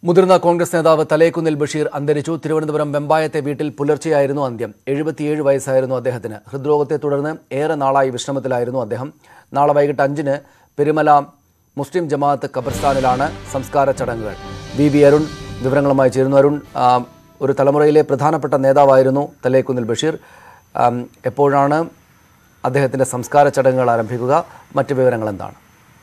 മുതിർന്ന കോൺഗ്രസ് നേതാവ് തലേക്കുന്നിൽ ബഷീർ അന്തരിച്ചു തിരുവനന്തപുരം വെമ്പായത്തെ വീട്ടിൽ പുലർച്ചെയായിരുന്നു അന്ത്യം എഴുപത്തിയേഴ് വയസ്സായിരുന്നു അദ്ദേഹത്തിന് ഹൃദ്രോഗത്തെ തുടർന്ന് ഏറെ നാളായി വിശ്രമത്തിലായിരുന്നു അദ്ദേഹം നാളെ വൈകിട്ട് അഞ്ചിന് പെരുമല മുസ്ലിം ജമാഅത്ത് ഖബർസ്ഥാനിലാണ് സംസ്കാര ചടങ്ങുകൾ വി വി അരുൺ വിവരങ്ങളുമായി ചേരുന്നു അരുൺ ആ, ഒരു തലമുറയിലെ പ്രധാനപ്പെട്ട നേതാവായിരുന്നു തലേക്കുന്നിൽ ബഷീർ ആം, എപ്പോഴാണ് അദ്ദേഹത്തിൻ്റെ സംസ്കാര ചടങ്ങുകൾ ആരംഭിക്കുക മറ്റ് വിവരങ്ങൾ എന്താണ്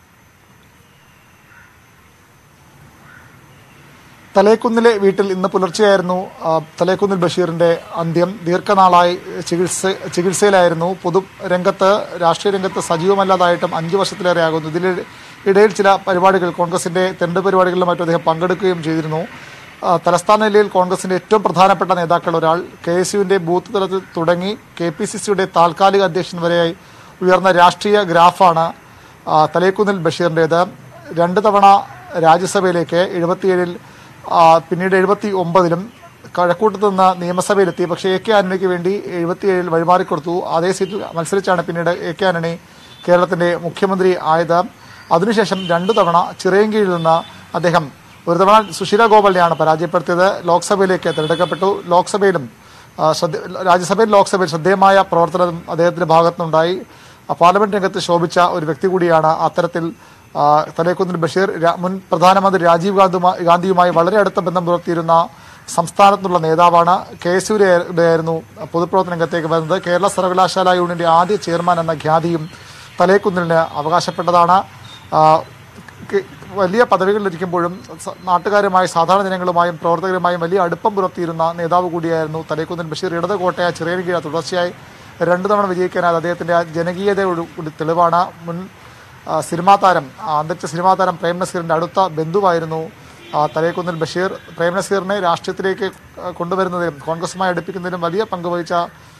തലേക്കുന്നിലെ വീട്ടിൽ ഇന്ന് പുലർച്ചെയായിരുന്നു ആ, തലേക്കുന്നിൽ ബഷീറിന്റെ അന്ത്യം ദീർഘനാളായി ചികിത്സ ചികിത്സയിലായിരുന്നു പൊതു രംഗത്ത് രാഷ്ട്രീയ രംഗത്ത് സജീവമല്ലാതായിട്ടും അഞ്ചു വർഷത്തിലേറെയാകുന്നു ഇതിൽ ഇടയിൽ ചില പരിപാടികൾ കോൺഗ്രസിന്റെ തെരഞ്ഞെടുപ്പ് പരിപാടികളിലും മറ്റും അദ്ദേഹം പങ്കെടുക്കുകയും ചെയ്തിരുന്നു ആ, തലസ്ഥാന ജില്ലയിൽ കോൺഗ്രസിന്റെ ഏറ്റവും പ്രധാനപ്പെട്ട നേതാക്കൾ ഒരാൾ കെ എസ് യുവിന്റെ ബൂത്ത് തലത്തിൽ തുടങ്ങി കെ പി സി സിയുടെ താൽക്കാലിക അധ്യക്ഷൻ വരെയായി ഉയർന്ന രാഷ്ട്രീയ ഗ്രാഫാണ് ആ, തലേക്കുന്നിൽ ബഷീറിൻ്റേത് രണ്ട് തവണ രാജ്യസഭയിലേക്ക് എഴുപത്തിയേഴിൽ ആ, പിന്നീട് എഴുപത്തി ഒമ്പതിലും കഴക്കൂട്ടത്ത് നിന്ന് നിയമസഭയിലെത്തി പക്ഷേ എ കെ ആന്റണിക്ക് വേണ്ടി എഴുപത്തിയേഴിൽ വഴിമാറിക്കൊടുത്തു അതേ സീറ്റിൽ മത്സരിച്ചാണ് പിന്നീട് എ കെ ആന്റണി കേരളത്തിന്റെ മുഖ്യമന്ത്രി ആയത് അതിനുശേഷം രണ്ടു തവണ ചിറയൻകീഴിൽ നിന്ന് അദ്ദേഹം ഒരു തവണ സുശീല ഗോപാലിനെയാണ് പരാജയപ്പെടുത്തിയത് ലോക്സഭയിലേക്ക് തിരഞ്ഞെടുക്കപ്പെട്ടു ലോക്സഭയിലും ആ, ശ്രദ്ധ രാജ്യസഭയിൽ ലോക്സഭയിൽ ശ്രദ്ധേയമായ പ്രവർത്തനം അദ്ദേഹത്തിന്റെ ഭാഗത്തുനിന്നുണ്ടായി ആ, പാർലമെന്റ് രംഗത്ത് ശോഭിച്ച ഒരു വ്യക്തി കൂടിയാണ് അത്തരത്തിൽ ആ, തലേക്കുന്നിൽ ബഷീർ രാ- മുൻ പ്രധാനമന്ത്രി രാജീവ് ഗാന്ധിയുമായി ഗാന്ധിയുമായി വളരെ അടുത്ത ബന്ധം പുലർത്തിയിരുന്ന സംസ്ഥാനത്തുള്ള നേതാവാണ് കെ എസ് ആയിരുന്നു പൊതുപ്രവർത്തന രംഗത്തേക്ക് വരുന്നത് കേരള സർവകലാശാല യൂണിയന്റെ ആദ്യ ചെയർമാൻ എന്ന ഖ്യാതിയും തലേക്കുന്നിലിന് അവകാശപ്പെട്ടതാണ് ആ, കെ- വലിയ പദവികളിലിരിക്കുമ്പോഴും സ- നാട്ടുകാരുമായി സാധാരണ ജനങ്ങളുമായും പ്രവർത്തകരുമായും വലിയ അടുപ്പം പുലർത്തിയിരുന്ന നേതാവ് കൂടിയായിരുന്നു തലേക്കുന്നിൽ ബഷീർ ഇടത് കോട്ടയ ചിറയൻകീഴ തുടർച്ചയായി രണ്ടു തവണ വിജയിക്കാനായത് അദ്ദേഹത്തിന്റെ ആ ജനകീയതയുടെ ഒരു തെളിവാണ് മുൻ ആ, സിനിമാ താരം ആ, അന്തരിച്ച സിനിമാ താരം പ്രേം നസീറിന്റെ അടുത്ത ബന്ധുവായിരുന്നു ആ, തലേക്കുന്നിൽ ബഷീർ പ്രേം നസീറിനെ രാഷ്ട്രീയത്തിലേക്ക് ആ, കൊണ്ടുവരുന്നതിലും കോൺഗ്രസുമായി അടുപ്പിക്കുന്നതിലും വലിയ പങ്കുവഹിച്ച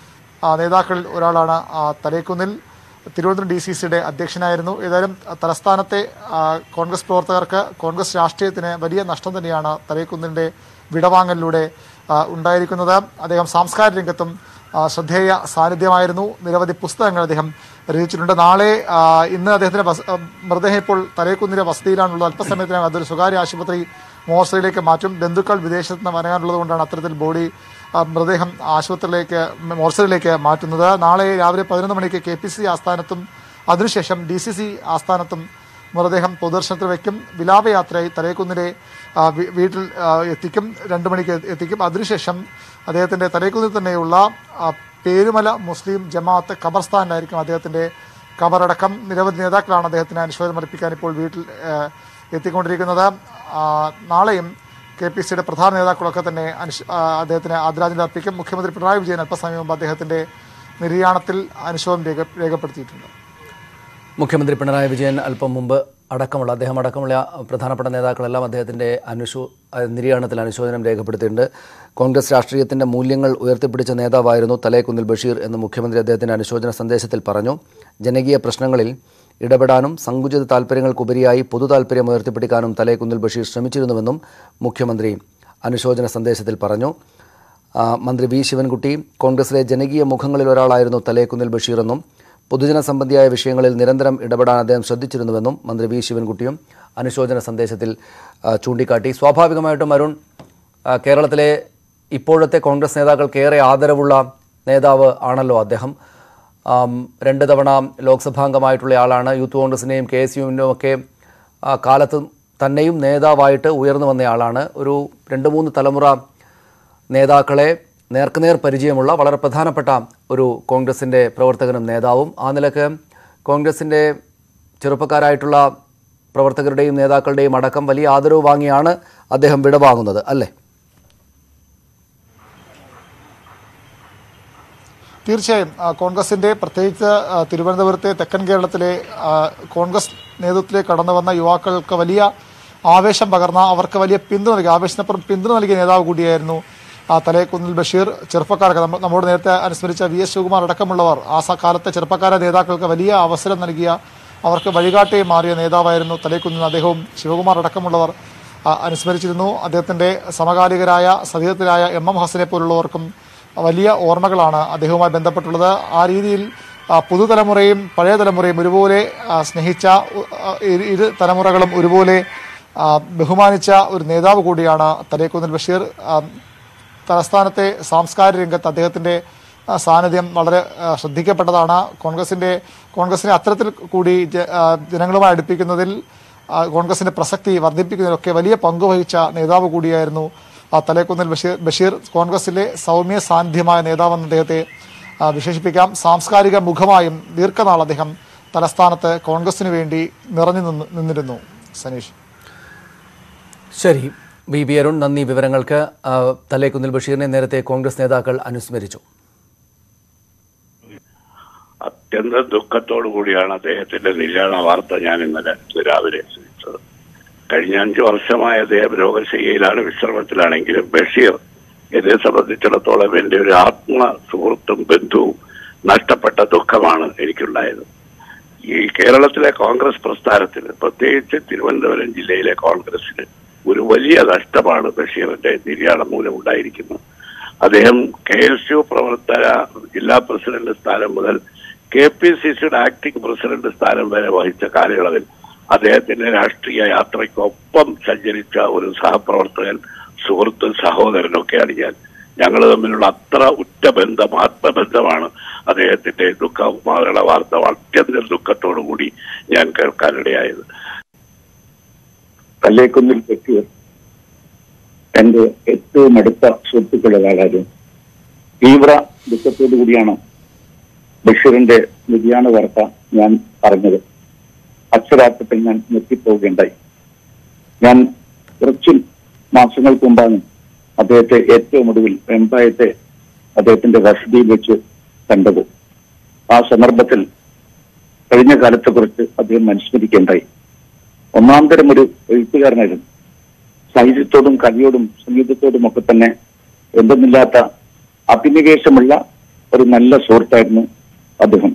ആ, നേതാക്കളിൽ ഒരാളാണ് ആ, തലേക്കുന്നിൽ തിരുവനന്തപുരം ഡി സി സിയുടെ അധ്യക്ഷനായിരുന്നു ഏതായാലും തലസ്ഥാനത്തെ ആ, കോൺഗ്രസ് പ്രവർത്തകർക്ക് കോൺഗ്രസ് രാഷ്ട്രീയത്തിന് വലിയ നഷ്ടം തന്നെയാണ് തലേക്കുന്നിൻ്റെ വിടവാങ്ങലിലൂടെ ആ, ഉണ്ടായിരിക്കുന്നത് അദ്ദേഹം സാംസ്കാരിക രംഗത്തും ആ, ശ്രദ്ധേയ സാന്നിധ്യമായിരുന്നു നിരവധി പുസ്തകങ്ങൾ അദ്ദേഹം രചിച്ചിട്ടുണ്ട് നാളെ ആ, ഇന്ന് അദ്ദേഹത്തിന്റെ വസ- ആ, മൃതദേഹം ഇപ്പോൾ തലേക്കുന്നിലെ വസതിയിലാണുള്ളത് അല്പസമയത്തിനകം അതൊരു സ്വകാര്യ ആശുപത്രി മോർച്ചറിയിലേക്ക് മാറ്റും ബന്ധുക്കൾ വിദേശത്ത് നിന്ന് വരാനുള്ളത് കൊണ്ടാണ് അത്തരത്തിൽ ബോഡി ആ, മൃതദേഹം ആശുപത്രിയിലേക്ക് മോർച്ചറിയിലേക്ക് മാറ്റുന്നത് നാളെ രാവിലെ പതിനൊന്ന് മണിക്ക് കെ പി സി ആസ്ഥാനത്തും അതിനുശേഷം ഡി സി സി ആസ്ഥാനത്തും മൃതദേഹം പൊതുദർശനത്തിൽ വയ്ക്കും വിലാപയാത്രയായി തലേക്കുന്നിലെ ആ, വീ- വീട്ടിൽ ആ, എത്തിക്കും രണ്ട് മണിക്ക് എത്തിക്കും അതിനുശേഷം അദ്ദേഹത്തിന്റെ തലേക്കുന്നിൽ തന്നെയുള്ള ആ, പേരുമല മുസ്ലിം ജമാഅത്ത് ഖബർസ്ഥാനിലായിരിക്കും അദ്ദേഹത്തിന്റെ ഖബറടക്കം നിരവധി നേതാക്കളാണ് അദ്ദേഹത്തിന് അനുശോചനം അർപ്പിക്കാൻ ഇപ്പോൾ വീട്ടിൽ ആ, എത്തിക്കൊണ്ടിരിക്കുന്നത് ആ, നാളെയും കെ പി സിയുടെ പ്രധാന നേതാക്കളൊക്കെ തന്നെ അനുശ- ആ, അദ്ദേഹത്തിന് ആദരാഞ്ജലി അർപ്പിക്കും മുഖ്യമന്ത്രി പിണറായി വിജയൻ അല്പസമയം മുമ്പ് അദ്ദേഹത്തിന്റെ നിര്യാണത്തിൽ അനുശോചനം രേഖ രേഖപ്പെടുത്തിയിട്ടുണ്ട് മുഖ്യമന്ത്രി പിണറായി വിജയൻ അല്പം മുമ്പ് അടക്കമുള്ള അദ്ദേഹം അടക്കമുള്ള പ്രധാനപ്പെട്ട നേതാക്കളെല്ലാം അദ്ദേഹത്തിൻ്റെ അനുശോ അഹ് നിര്യാണത്തിൽ അനുശോചനം രേഖപ്പെടുത്തിയിട്ടുണ്ട് കോൺഗ്രസ് രാഷ്ട്രീയത്തിൻ്റെ മൂല്യങ്ങൾ ഉയർത്തിപ്പിടിച്ച നേതാവായിരുന്നു തലേക്കുന്നിൽ ബഷീർ എന്ന് മുഖ്യമന്ത്രി അദ്ദേഹത്തിൻ്റെ അനുശോചന സന്ദേശത്തിൽ പറഞ്ഞു ജനകീയ പ്രശ്നങ്ങളിൽ ഇടപെടാനും സങ്കുചിത താൽപ്പര്യങ്ങൾക്കുപരിയായി പൊതു താൽപ്പര്യം ഉയർത്തിപ്പിടിക്കാനും തലേക്കുന്നിൽ ബഷീർ ശ്രമിച്ചിരുന്നുവെന്നും മുഖ്യമന്ത്രി അനുശോചന സന്ദേശത്തിൽ പറഞ്ഞു ആ, മന്ത്രി വി ശിവൻകുട്ടി കോൺഗ്രസിലെ ജനകീയ മുഖങ്ങളിൽ ഒരാളായിരുന്നു തലേക്കുന്നിൽ ബഷീറെന്നും പൊതുജന സംബന്ധിയായ വിഷയങ്ങളിൽ നിരന്തരം ഇടപെടാൻ അദ്ദേഹം ശ്രദ്ധിച്ചിരുന്നുവെന്നും മന്ത്രി വി ശിവൻകുട്ടിയും അനുശോചന സന്ദേശത്തിൽ ആ, ചൂണ്ടിക്കാട്ടി സ്വാഭാവികമായിട്ടും അരുൺ ആ, കേരളത്തിലെ ഇപ്പോഴത്തെ കോൺഗ്രസ് നേതാക്കൾക്ക് ഏറെ ആദരവുള്ള നേതാവ് ആണല്ലോ അദ്ദേഹം ആം, രണ്ട് തവണ ലോക്സഭാംഗമായിട്ടുള്ള ആളാണ് യൂത്ത് കോൺഗ്രസിനെയും കെ എസ് യുവിനും ഒക്കെ ആ, കാലത്ത് തന്നെയും നേതാവായിട്ട് ഉയർന്നു വന്നയാളാണ് ഒരു രണ്ട് മൂന്ന് തലമുറ നേതാക്കളെ നേർക്കുനേർ പരിചയമുള്ള വളരെ പ്രധാനപ്പെട്ട ഒരു കോൺഗ്രസിൻ്റെ പ്രവർത്തകനും നേതാവും ആ നിലക്ക് കോൺഗ്രസിൻ്റെ ചെറുപ്പക്കാരായിട്ടുള്ള പ്രവർത്തകരുടെയും നേതാക്കളുടെയും അടക്കം വലിയ ആദരവ് വാങ്ങിയാണ് അദ്ദേഹം വിടവാങ്ങുന്നത് അല്ലേ തീർച്ചയായും ആ, കോൺഗ്രസിന്റെ പ്രത്യേകിച്ച് ആ, തിരുവനന്തപുരത്തെ തെക്കൻ കേരളത്തിലെ ആ, കോൺഗ്രസ് നേതൃത്വത്തിലേക്ക് കടന്നു വന്ന യുവാക്കൾക്ക് വലിയ ആവേശം പകർന്ന അവർക്ക് വലിയ പിന്തുണ നൽകി ആവേശത്തിനപ്പുറം പിന്തുണ നൽകിയ നേതാവ് കൂടിയായിരുന്നു ആ, തലേക്കുന്നിൽ ബഷീർ ചെറുപ്പക്കാർക്ക് നമ്മ- നമ്മോട് നേരത്തെ അനുസ്മരിച്ച വി എസ് ശിവകുമാർ അടക്കമുള്ളവർ ആ സ- കാലത്തെ ചെറുപ്പക്കാര നേതാക്കൾക്ക് വലിയ അവസരം നൽകിയ അവർക്ക് വഴികാട്ടി മാറിയ നേതാവായിരുന്നു തലേക്കുന്നിൽ അദ്ദേഹവും ശിവകുമാർ അടക്കമുള്ളവർ ആ, അനുസ്മരിച്ചിരുന്നു അദ്ദേഹത്തിന്റെ സമകാലികരായ സതീർത്ഥരായ എം എം ഹസനെ പോലുള്ളവർക്കും വലിയ ഓർമ്മകളാണ് അദ്ദേഹവുമായി ബന്ധപ്പെട്ടുള്ളത് ആ രീതിയിൽ ആ, പുതുതലമുറയും പഴയ തലമുറയും ഒരുപോലെ ആ, സ്നേഹിച്ച ഉ- ആ, ഇരു ഇരു തലമുറകളും ഒരുപോലെ ആ, ബഹുമാനിച്ച ഒരു നേതാവ് കൂടിയാണ് തലേക്കുന്നിൽ ബഷീർ ആ, തലസ്ഥാനത്തെ സാംസ്കാരിക രംഗത്ത് അദ്ദേഹത്തിൻ്റെ ആ, സാന്നിധ്യം വളരെ ആ, ശ്രദ്ധിക്കപ്പെട്ടതാണ് കോൺഗ്രസിൻ്റെ കോൺഗ്രസിനെ അത്തരത്തിൽ കൂടി ജ- ആ, ജനങ്ങളുമായി അടുപ്പിക്കുന്നതിൽ ആ, കോൺഗ്രസിൻ്റെ പ്രസക്തി വർദ്ധിപ്പിക്കുന്നതിലൊക്കെ വലിയ പങ്ക് വഹിച്ച നേതാവ് കൂടിയായിരുന്നു ആ, തലേക്കുന്നിൽ ബഷീർ ബഷീർ കോൺഗ്രസിലെ സൗമ്യ സാന്നിധ്യമായ നേതാവെന്ന് അദ്ദേഹത്തെ ആ, വിശേഷിപ്പിക്കാം സാംസ്കാരിക മുഖമായും ദീർഘനാൾ അദ്ദേഹം തലസ്ഥാനത്ത് കോൺഗ്രസിന് വേണ്ടി നിറഞ്ഞു നിന്ന് നിന്നിരുന്നു സനീഷ് ശരി ബി ബി അരുൺ നന്ദി വിവരങ്ങൾക്ക് ആ, തലേക്കുന്നിൽ ബഷീറിനെ നേരത്തെ കോൺഗ്രസ് നേതാക്കൾ അനുസ്മരിച്ചു അത്യന്ത ദുഃഖത്തോടു കൂടിയാണ് അദ്ദേഹത്തിന്റെ നിര്യാണ വാർത്ത ഞാൻ ഇന്നലെ രാവിലെ ശ്രമിച്ചത് കഴിഞ്ഞ അഞ്ചു വർഷമായ അദ്ദേഹം രോഗശയ്യയിലാണ് വിശ്രമത്തിലാണെങ്കിലും ബഷീർ എന്നെ സംബന്ധിച്ചിടത്തോളം എന്റെ ഒരു ആത്മ സുഹൃത്തും ബന്ധുവും നഷ്ടപ്പെട്ട ദുഃഖമാണ് എനിക്കുണ്ടായത് ഈ കേരളത്തിലെ കോൺഗ്രസ് പ്രസ്ഥാനത്തിന് പ്രത്യേകിച്ച് തിരുവനന്തപുരം ജില്ലയിലെ കോൺഗ്രസിന് ഒരു വലിയ നഷ്ടമാണ് ബഷീറിന്റെ നിര്യാണം മൂലം ഉണ്ടായിരിക്കുന്നത് അദ്ദേഹം കെ എസ് യു പ്രവർത്തക ജില്ലാ പ്രസിഡന്റ് സ്ഥാനം മുതൽ കെ പി സി സിയുടെ ആക്ടിംഗ് പ്രസിഡന്റ് സ്ഥാനം വരെ വഹിച്ച കാലയളവിൽ അദ്ദേഹത്തിന്റെ രാഷ്ട്രീയ യാത്രയ്ക്കൊപ്പം സഞ്ചരിച്ച ഒരു സഹപ്രവർത്തകൻ സുഹൃത്തും സഹോദരനൊക്കെയാണ് ഞാൻ ഞങ്ങൾ തമ്മിലുള്ള അത്ര ഉറ്റ ബന്ധം ആത്മബന്ധമാണ് അദ്ദേഹത്തിന്റെ ദുഃഖമരണ വാർത്ത അത്യന്തം ദുഃഖത്തോടു കൂടി ഞാൻ കേൾക്കാനിടയായത് കല്ലേക്കുന്നിൽ ബഷീർ എന്റെ ഏറ്റവും അടുത്ത സുഹൃത്തുക്കളിൽ ഒരാളായിരുന്നു തീവ്ര ദുഃഖത്തോടു കൂടിയാണ് ബഷീറിന്റെ നിര്യാണ വാർത്ത ഞാൻ പറഞ്ഞത് അക്ഷരാർത്ഥത്തിൽ ഞാൻ ഞെട്ടിപ്പോവുകയുണ്ടായി ഞാൻ കുറച്ചു മാസങ്ങൾക്ക് മുമ്പാണ് അദ്ദേഹത്തെ ഏറ്റവും ഒടുവിൽ വെമ്പായത്തെ അദ്ദേഹത്തിന്റെ വസതിയിൽ വെച്ച് കണ്ടത് ആ സന്ദർഭത്തിൽ കഴിഞ്ഞ കാലത്തെക്കുറിച്ച് അദ്ദേഹം അനുസ്മരിക്കേണ്ടായി ഒന്നാം തരം ഒരു എഴുത്തുകാരനായിരുന്നു സാഹിത്യത്തോടും കവിയോടും സംഗീതത്തോടും ഒക്കെ തന്നെ എന്തെന്നില്ലാത്ത അഭിനിവേശമുള്ള ഒരു നല്ല സുഹൃത്തായിരുന്നു അദ്ദേഹം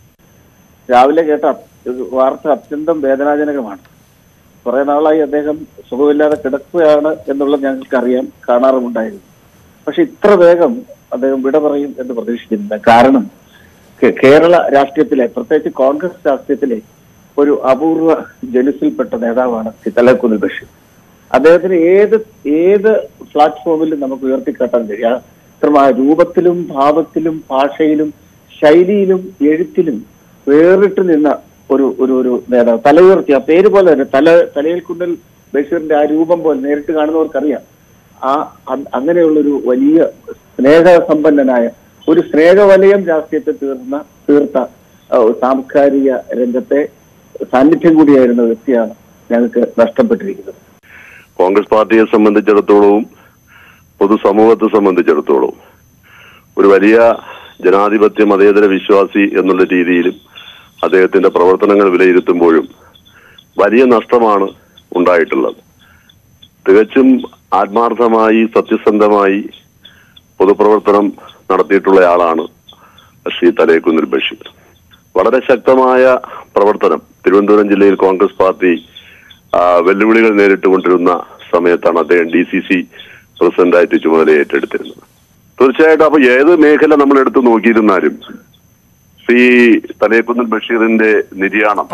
രാവിലെ കേട്ട ഇത് വാർത്ത അത്യന്തം വേദനാജനകമാണ് കുറെ നാളായി അദ്ദേഹം സുഖമില്ലാതെ കിടക്കുകയാണ് എന്നുള്ളത് ഞങ്ങൾക്ക് അറിയാം കാണാറുമുണ്ടായിരുന്നു പക്ഷെ ഇത്ര വേഗം അദ്ദേഹം വിട പറയും എന്ന് പ്രതീക്ഷിച്ചിരുന്നില്ല കാരണം കേ- കേരള രാഷ്ട്രീയത്തിലെ പ്രത്യേകിച്ച് കോൺഗ്രസ് രാഷ്ട്രീയത്തിലെ ഒരു അപൂർവ ജനുസിൽപ്പെട്ട നേതാവാണ് തലക്കുന്നിൽ ബഷീർ അദ്ദേഹത്തിന് ഏത് ഏത് പ്ലാറ്റ്ഫോമിലും നമുക്ക് ഉയർത്തിക്കാട്ടാൻ കഴിയും ആ ഇത്രമായ രൂപത്തിലും ഭാവത്തിലും ഭാഷയിലും ശൈലിയിലും എഴുത്തിലും വേറിട്ട് നിന്ന ഒരു ഒരു ഒരു നേതാവ് തല ഉയർത്തി ആ പേര് പോലെ തന്നെ തല തലയിൽ കുന്നൽ ബഷീറിന്റെ ആ രൂപം പോലെ നേരിട്ട് കാണുന്നവർക്കറിയാം ആ അ- അങ്ങനെയുള്ളൊരു വലിയ സ്നേഹസമ്പന്നനായ ഒരു സ്നേഹവലയം രാഷ്ട്രീയത്തെ തീർന്ന തീർത്ത ആ, ഒരു സാംസ്കാരിക രംഗത്തെ സാന്നിധ്യം കൂടിയായിരുന്ന വ്യക്തിയാണ് ഞങ്ങൾക്ക് നഷ്ടപ്പെട്ടിരിക്കുന്നത് കോൺഗ്രസ് പാർട്ടിയെ സംബന്ധിച്ചിടത്തോളവും പൊതുസമൂഹത്തെ സംബന്ധിച്ചിടത്തോളവും ഒരു വലിയ ജനാധിപത്യ മതേതര വിശ്വാസി എന്നുള്ള രീതിയിലും അദ്ദേഹത്തിന്റെ പ്രവർത്തനങ്ങൾ വിലയിരുത്തുമ്പോഴും വലിയ നഷ്ടമാണ് ഉണ്ടായിട്ടുള്ളത് തികച്ചും ആത്മാർത്ഥമായി സത്യസന്ധമായി പൊതുപ്രവർത്തനം നടത്തിയിട്ടുള്ള ആളാണ് ശ്രീ തലേക്കുന്നിൽ ബഷീർ വളരെ ശക്തമായ പ്രവർത്തനം തിരുവനന്തപുരം ജില്ലയിൽ കോൺഗ്രസ് പാർട്ടി ആ, വെല്ലുവിളികൾ നേരിട്ടുകൊണ്ടിരുന്ന സമയത്താണ് അദ്ദേഹം ഡി സി സി പ്രസിഡന്റായിട്ട് ചുമതല ഏറ്റെടുത്തിരുന്നത് തീർച്ചയായിട്ടും അപ്പൊ ഏത് മേഖല നമ്മൾ എടുത്തു നോക്കിയിരുന്നാലും ശ്രീ തലേക്കുന്നിൽ ബഷീറിന്റെ നിര്യാണം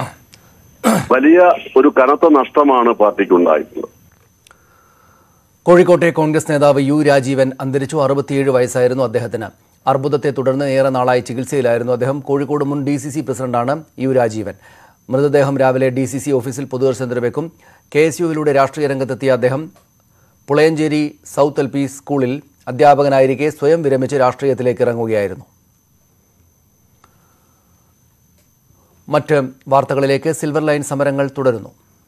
വലിയ ഒരു കനത്ത നഷ്ടമാണ് പാർട്ടിക്ക് ഉണ്ടായിട്ടുള്ളത് കോഴിക്കോട്ടെ കോൺഗ്രസ് നേതാവ് യു രാജീവൻ അന്തരിച്ചു അറുപത്തിയേഴ് വയസ്സായിരുന്നു അദ്ദേഹത്തിന് അർബുദത്തെ തുടർന്ന് ഏറെ നാളായി ചികിത്സയിലായിരുന്നു അദ്ദേഹം കോഴിക്കോട് മുൻ ഡി സി സി പ്രസിഡന്റാണ് യു രാജീവൻ മൃതദേഹം രാവിലെ ഡി സി സി ഓഫീസിൽ പൊതുദർശനത്തിന് വെക്കും കെ എസ് യുവിലൂടെ രാഷ്ട്രീയ രംഗത്തെത്തിയ അദ്ദേഹം പുളയഞ്ചേരി സൗത്ത് എൽ പി സ്കൂളിൽ അധ്യാപകനായിരിക്കെ സ്വയം വിരമിച്ച് രാഷ്ട്രീയത്തിലേക്ക് ഇറങ്ങുകയായിരുന്നു മറ്റ് വാർത്തകളിലേക്ക് സിൽവർ ലൈൻ സമരങ്ങൾ തുടരുന്നു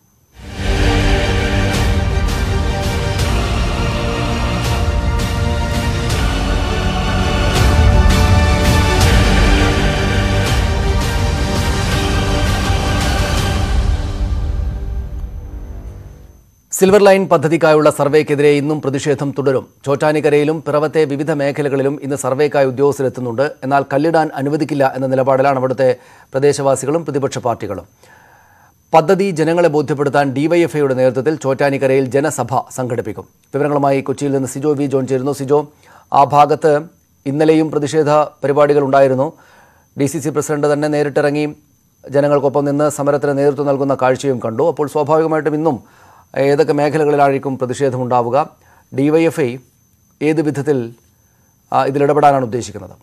സിൽവർ ലൈൻ പദ്ധതിക്കായുള്ള സർവേക്കെതിരെ ഇന്നും പ്രതിഷേധം തുടരും ചോറ്റാനിക്കരയിലും പിറവത്തെ വിവിധ മേഖലകളിലും ഇന്ന് സർവേക്കായി ഉദ്യോഗസ്ഥരെത്തുന്നുണ്ട് എന്നാൽ കല്ലിടാൻ അനുവദിക്കില്ല എന്ന നിലപാടിലാണ് അവിടുത്തെ പ്രദേശവാസികളും പ്രതിപക്ഷ പാർട്ടികളും പദ്ധതി ജനങ്ങളെ ബോധ്യപ്പെടുത്താൻ ഡിവൈഎഫ്ഐയുടെ നേതൃത്വത്തിൽ ചോറ്റാനിക്കരയിൽ ജനസഭ സംഘടിപ്പിക്കും വിവരങ്ങളുമായി കൊച്ചിയിൽ നിന്ന് സിജോ വി ജോൺ ചേരുന്നു സിജോ ആ ഭാഗത്ത് ഇന്നലെയും പ്രതിഷേധ പരിപാടികൾ ഉണ്ടായിരുന്നു ഡി സി സി പ്രസിഡന്റ് തന്നെ നേരിട്ടിറങ്ങി ജനങ്ങൾക്കൊപ്പം നിന്ന് സമരത്തിന് നേതൃത്വം നൽകുന്ന കാഴ്ചയും കണ്ടു അപ്പോൾ സ്വാഭാവികമായിട്ടും ഇന്നും ഏതൊക്കെ മേഖലകളിലായിരിക്കും പ്രതിഷേധമുണ്ടാവുക ഡി വൈ എഫ് ഐ ഏത് വിധത്തിൽ ആ, ഇതിലിടപെടാനാണ് ഉദ്ദേശിക്കുന്നത്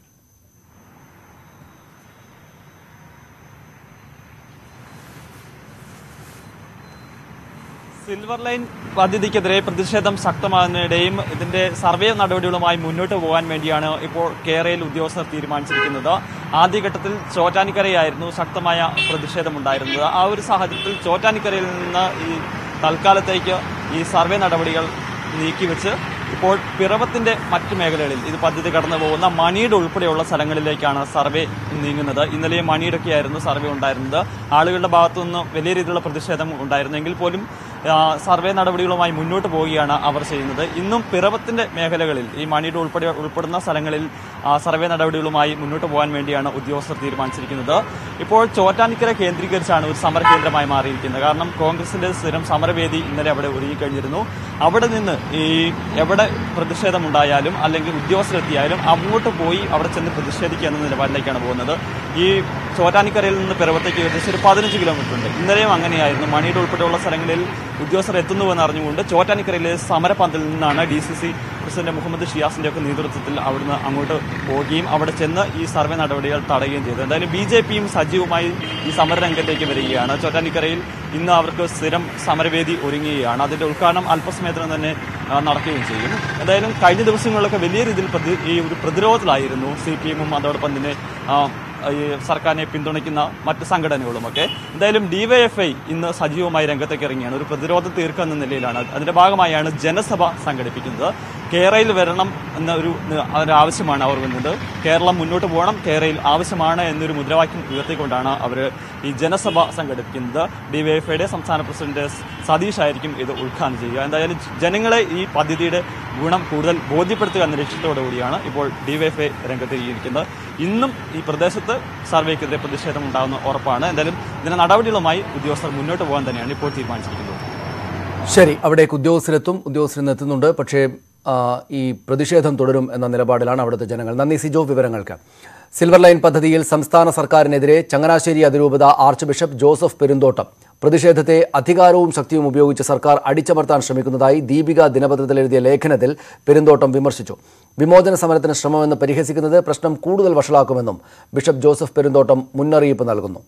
സിൽവർ ലൈൻ പദ്ധതിക്കെതിരെ പ്രതിഷേധം ശക്തമാകുന്നതിനിടെയും ഇതിന്റെ സർവേ നടപടികളുമായി മുന്നോട്ട് പോകാൻ വേണ്ടിയാണ് ഇപ്പോൾ കേരളയിൽ ഉദ്യോഗസ്ഥർ തീരുമാനിച്ചിരിക്കുന്നത് ആദ്യഘട്ടത്തിൽ ചോറ്റാനിക്കരയായിരുന്നു ശക്തമായ പ്രതിഷേധമുണ്ടായിരുന്നത് ആ ഒരു സാഹചര്യത്തിൽ ചോറ്റാനിക്കരയിൽ നിന്ന് ഈ തൽക്കാലത്തേക്ക് ഈ സർവേ നടപടികൾ നീക്കിവെച്ച് ഇപ്പോൾ പിറവത്തിന്റെ മറ്റു മേഖലകളിൽ ഇത് പദ്ധതി കടന്നു പോകുന്ന മണിയുടെ ഉൾപ്പെടെയുള്ള സ്ഥലങ്ങളിലേക്കാണ് സർവേ നീങ്ങുന്നത് ഇന്നലെ മണിയുടെയൊക്കെയായിരുന്നു സർവേ ഉണ്ടായിരുന്നത് ആളുകളുടെ ഭാഗത്തു നിന്ന് വലിയ രീതിയിലുള്ള പ്രതിഷേധം ഉണ്ടായിരുന്നെങ്കിൽ പോലും ആ, സർവേ നടപടികളുമായി മുന്നോട്ട് പോവുകയാണ് അവർ ചെയ്യുന്നത് ഇന്നും പിറവത്തിന്റെ മേഖലകളിൽ ഈ മണിയുടെ ഉൾപ്പെടെ ഉൾപ്പെടുന്ന സ്ഥലങ്ങളിൽ ആ, സർവേ നടപടികളുമായി മുന്നോട്ട് പോകാൻ വേണ്ടിയാണ് ഉദ്യോഗസ്ഥർ തീരുമാനിച്ചിരിക്കുന്നത് ഇപ്പോൾ ചോറ്റാനിക്കര കേന്ദ്രീകരിച്ചാണ് ഒരു സമര കേന്ദ്രമായി മാറിയിരിക്കുന്നത് കാരണം കോൺഗ്രസിന്റെ സ്ഥിരം സമരവേദി ഇന്നലെ അവിടെ ഒരുങ്ങിക്കഴിഞ്ഞിരുന്നു അവിടെ നിന്ന് ഈ എവിടെ പ്രതിഷേധമുണ്ടായാലും അല്ലെങ്കിൽ ഉദ്യോഗസ്ഥരെത്തിയാലും അങ്ങോട്ട് പോയി അവിടെ ചെന്ന് പ്രതിഷേധിക്കുക എന്ന നിലപാടിലേക്കാണ് പോകുന്നത് ഈ ചോറ്റാനിക്കരയിൽ നിന്ന് പിറവത്തേക്ക് ഏകദേശം ഒരു പതിനഞ്ച് കിലോമീറ്റർ ഉണ്ട് ഇന്നലെയും അങ്ങനെയായിരുന്നു മണിയുടെ ഉൾപ്പെടെയുള്ള സ്ഥലങ്ങളിൽ ഉദ്യോഗസ്ഥർ എത്തുന്നുവെന്ന് അറിഞ്ഞുകൊണ്ട് ചോറ്റാനിക്കരയിലെ സമരപന്തലിൽ നിന്നാണ് D C C president Muhammad ഷിയാസിന്റെ ഒക്കെ നേതൃത്വത്തിൽ അവിടുന്ന് അങ്ങോട്ട് പോവുകയും അവിടെ ചെന്ന് ഈ സർവേ നടപടികൾ തടയുകയും ചെയ്തു എന്തായാലും ബി ജെ പിയും സജീവമായി ഈ സമരരംഗത്തേക്ക് വരികയാണ് ചോറ്റാനിക്കരയിൽ ഇന്ന് അവർക്ക് സ്ഥിരം സമരവേദി ഒരുങ്ങുകയാണ് അതിന്റെ ഉദ്ഘാടനം അല്പസമയത്തിനും തന്നെ ആ, നടക്കുകയും ചെയ്യും എന്തായാലും കഴിഞ്ഞ ദിവസങ്ങളിലൊക്കെ വലിയ രീതിയിൽ പ്രതി- ഈ ഒരു പ്രതിരോധത്തിലായിരുന്നു സി പി എമ്മും അതോടൊപ്പം തന്നെ ആ, ഈ സർക്കാരിനെ പിന്തുണയ്ക്കുന്ന മറ്റ് സംഘടനകളുമൊക്കെ എന്തായാലും ഡിവൈഎഫ്ഐ ഇന്ന് സജീവമായി രംഗത്തേക്ക് ഇറങ്ങിയാണ് ഒരു പ്രതിരോധം തീർക്കുക എന്ന നിലയിലാണ് അതിന്റെ ഭാഗമായാണ് ജനസഭ സംഘടിപ്പിക്കുന്നത് കേരളയിൽ വരണം എന്ന ഒരു ഒരു ആവശ്യമാണ് അവർ വന്നത് കേരളം മുന്നോട്ട് പോകണം കേരളയിൽ ആവശ്യമാണ് എന്നൊരു മുദ്രാവാക്യം ഉയർത്തിക്കൊണ്ടാണ് അവർ ഈ ജനസഭ സംഘടിപ്പിക്കുന്നത് ഡിവൈഎഫ്ഐയുടെ സംസ്ഥാന പ്രസിഡന്റ് സതീഷ് ആയിരിക്കും ഇത് ഉദ്ഘാടനം ചെയ്യുക എന്തായാലും ജനങ്ങളെ ഈ പദ്ധതിയുടെ ഗുണം കൂടുതൽ ബോധ്യപ്പെടുത്തുക എന്ന ലക്ഷ്യത്തോടു കൂടിയാണ് ഇപ്പോൾ ഡിവൈഎഫ്ഐ രംഗത്തിരിക്കുന്നത് ഇന്നും ഈ പ്രദേശത്ത് സർവേക്കെതിരെ പ്രതിഷേധം ഉണ്ടാകുന്ന ഉറപ്പാണ് എന്തായാലും ഇതിന്റെ നടപടികളുമായി ഉദ്യോഗസ്ഥർ മുന്നോട്ട് പോകാൻ തന്നെയാണ് ഇപ്പോൾ തീരുമാനിച്ചിരിക്കുന്നത് ശരി അവിടേക്ക് ഉദ്യോഗസ്ഥരെത്തും ഉദ്യോഗസ്ഥരിന്ന് എത്തുന്നുണ്ട് പക്ഷേ ആ, ഈ പ്രതിഷേധം തുടരും എന്ന നിലപാടിലാണ് അവിടുത്തെ ജനങ്ങൾ നന്ദി സിജോ വിവരങ്ങൾക്ക് സിൽവർ ലൈൻ പദ്ധതിയിൽ സംസ്ഥാന സർക്കാരിനെതിരെ ചങ്ങനാശ്ശേരി അതിരൂപത ആർച്ച് ബിഷപ്പ് ജോസഫ് പെരുന്തോട്ടം പ്രതിഷേധത്തെ അധികാരവും ശക്തിയും ഉപയോഗിച്ച് സർക്കാർ അടിച്ചമർത്താൻ ശ്രമിക്കുന്നതായി ദീപിക ദിനപത്രത്തിൽ എഴുതിയ ലേഖനത്തിൽ പെരുന്തോട്ടം വിമർശിച്ചു വിമോചന സമരത്തിന് ശ്രമമെന്ന് പരിഹസിക്കുന്നത് പ്രശ്നം കൂടുതൽ വഷളാക്കുമെന്നും ബിഷപ്പ് ജോസഫ് പെരുന്തോട്ടം മുന്നറിയിപ്പ് നൽകുന്നു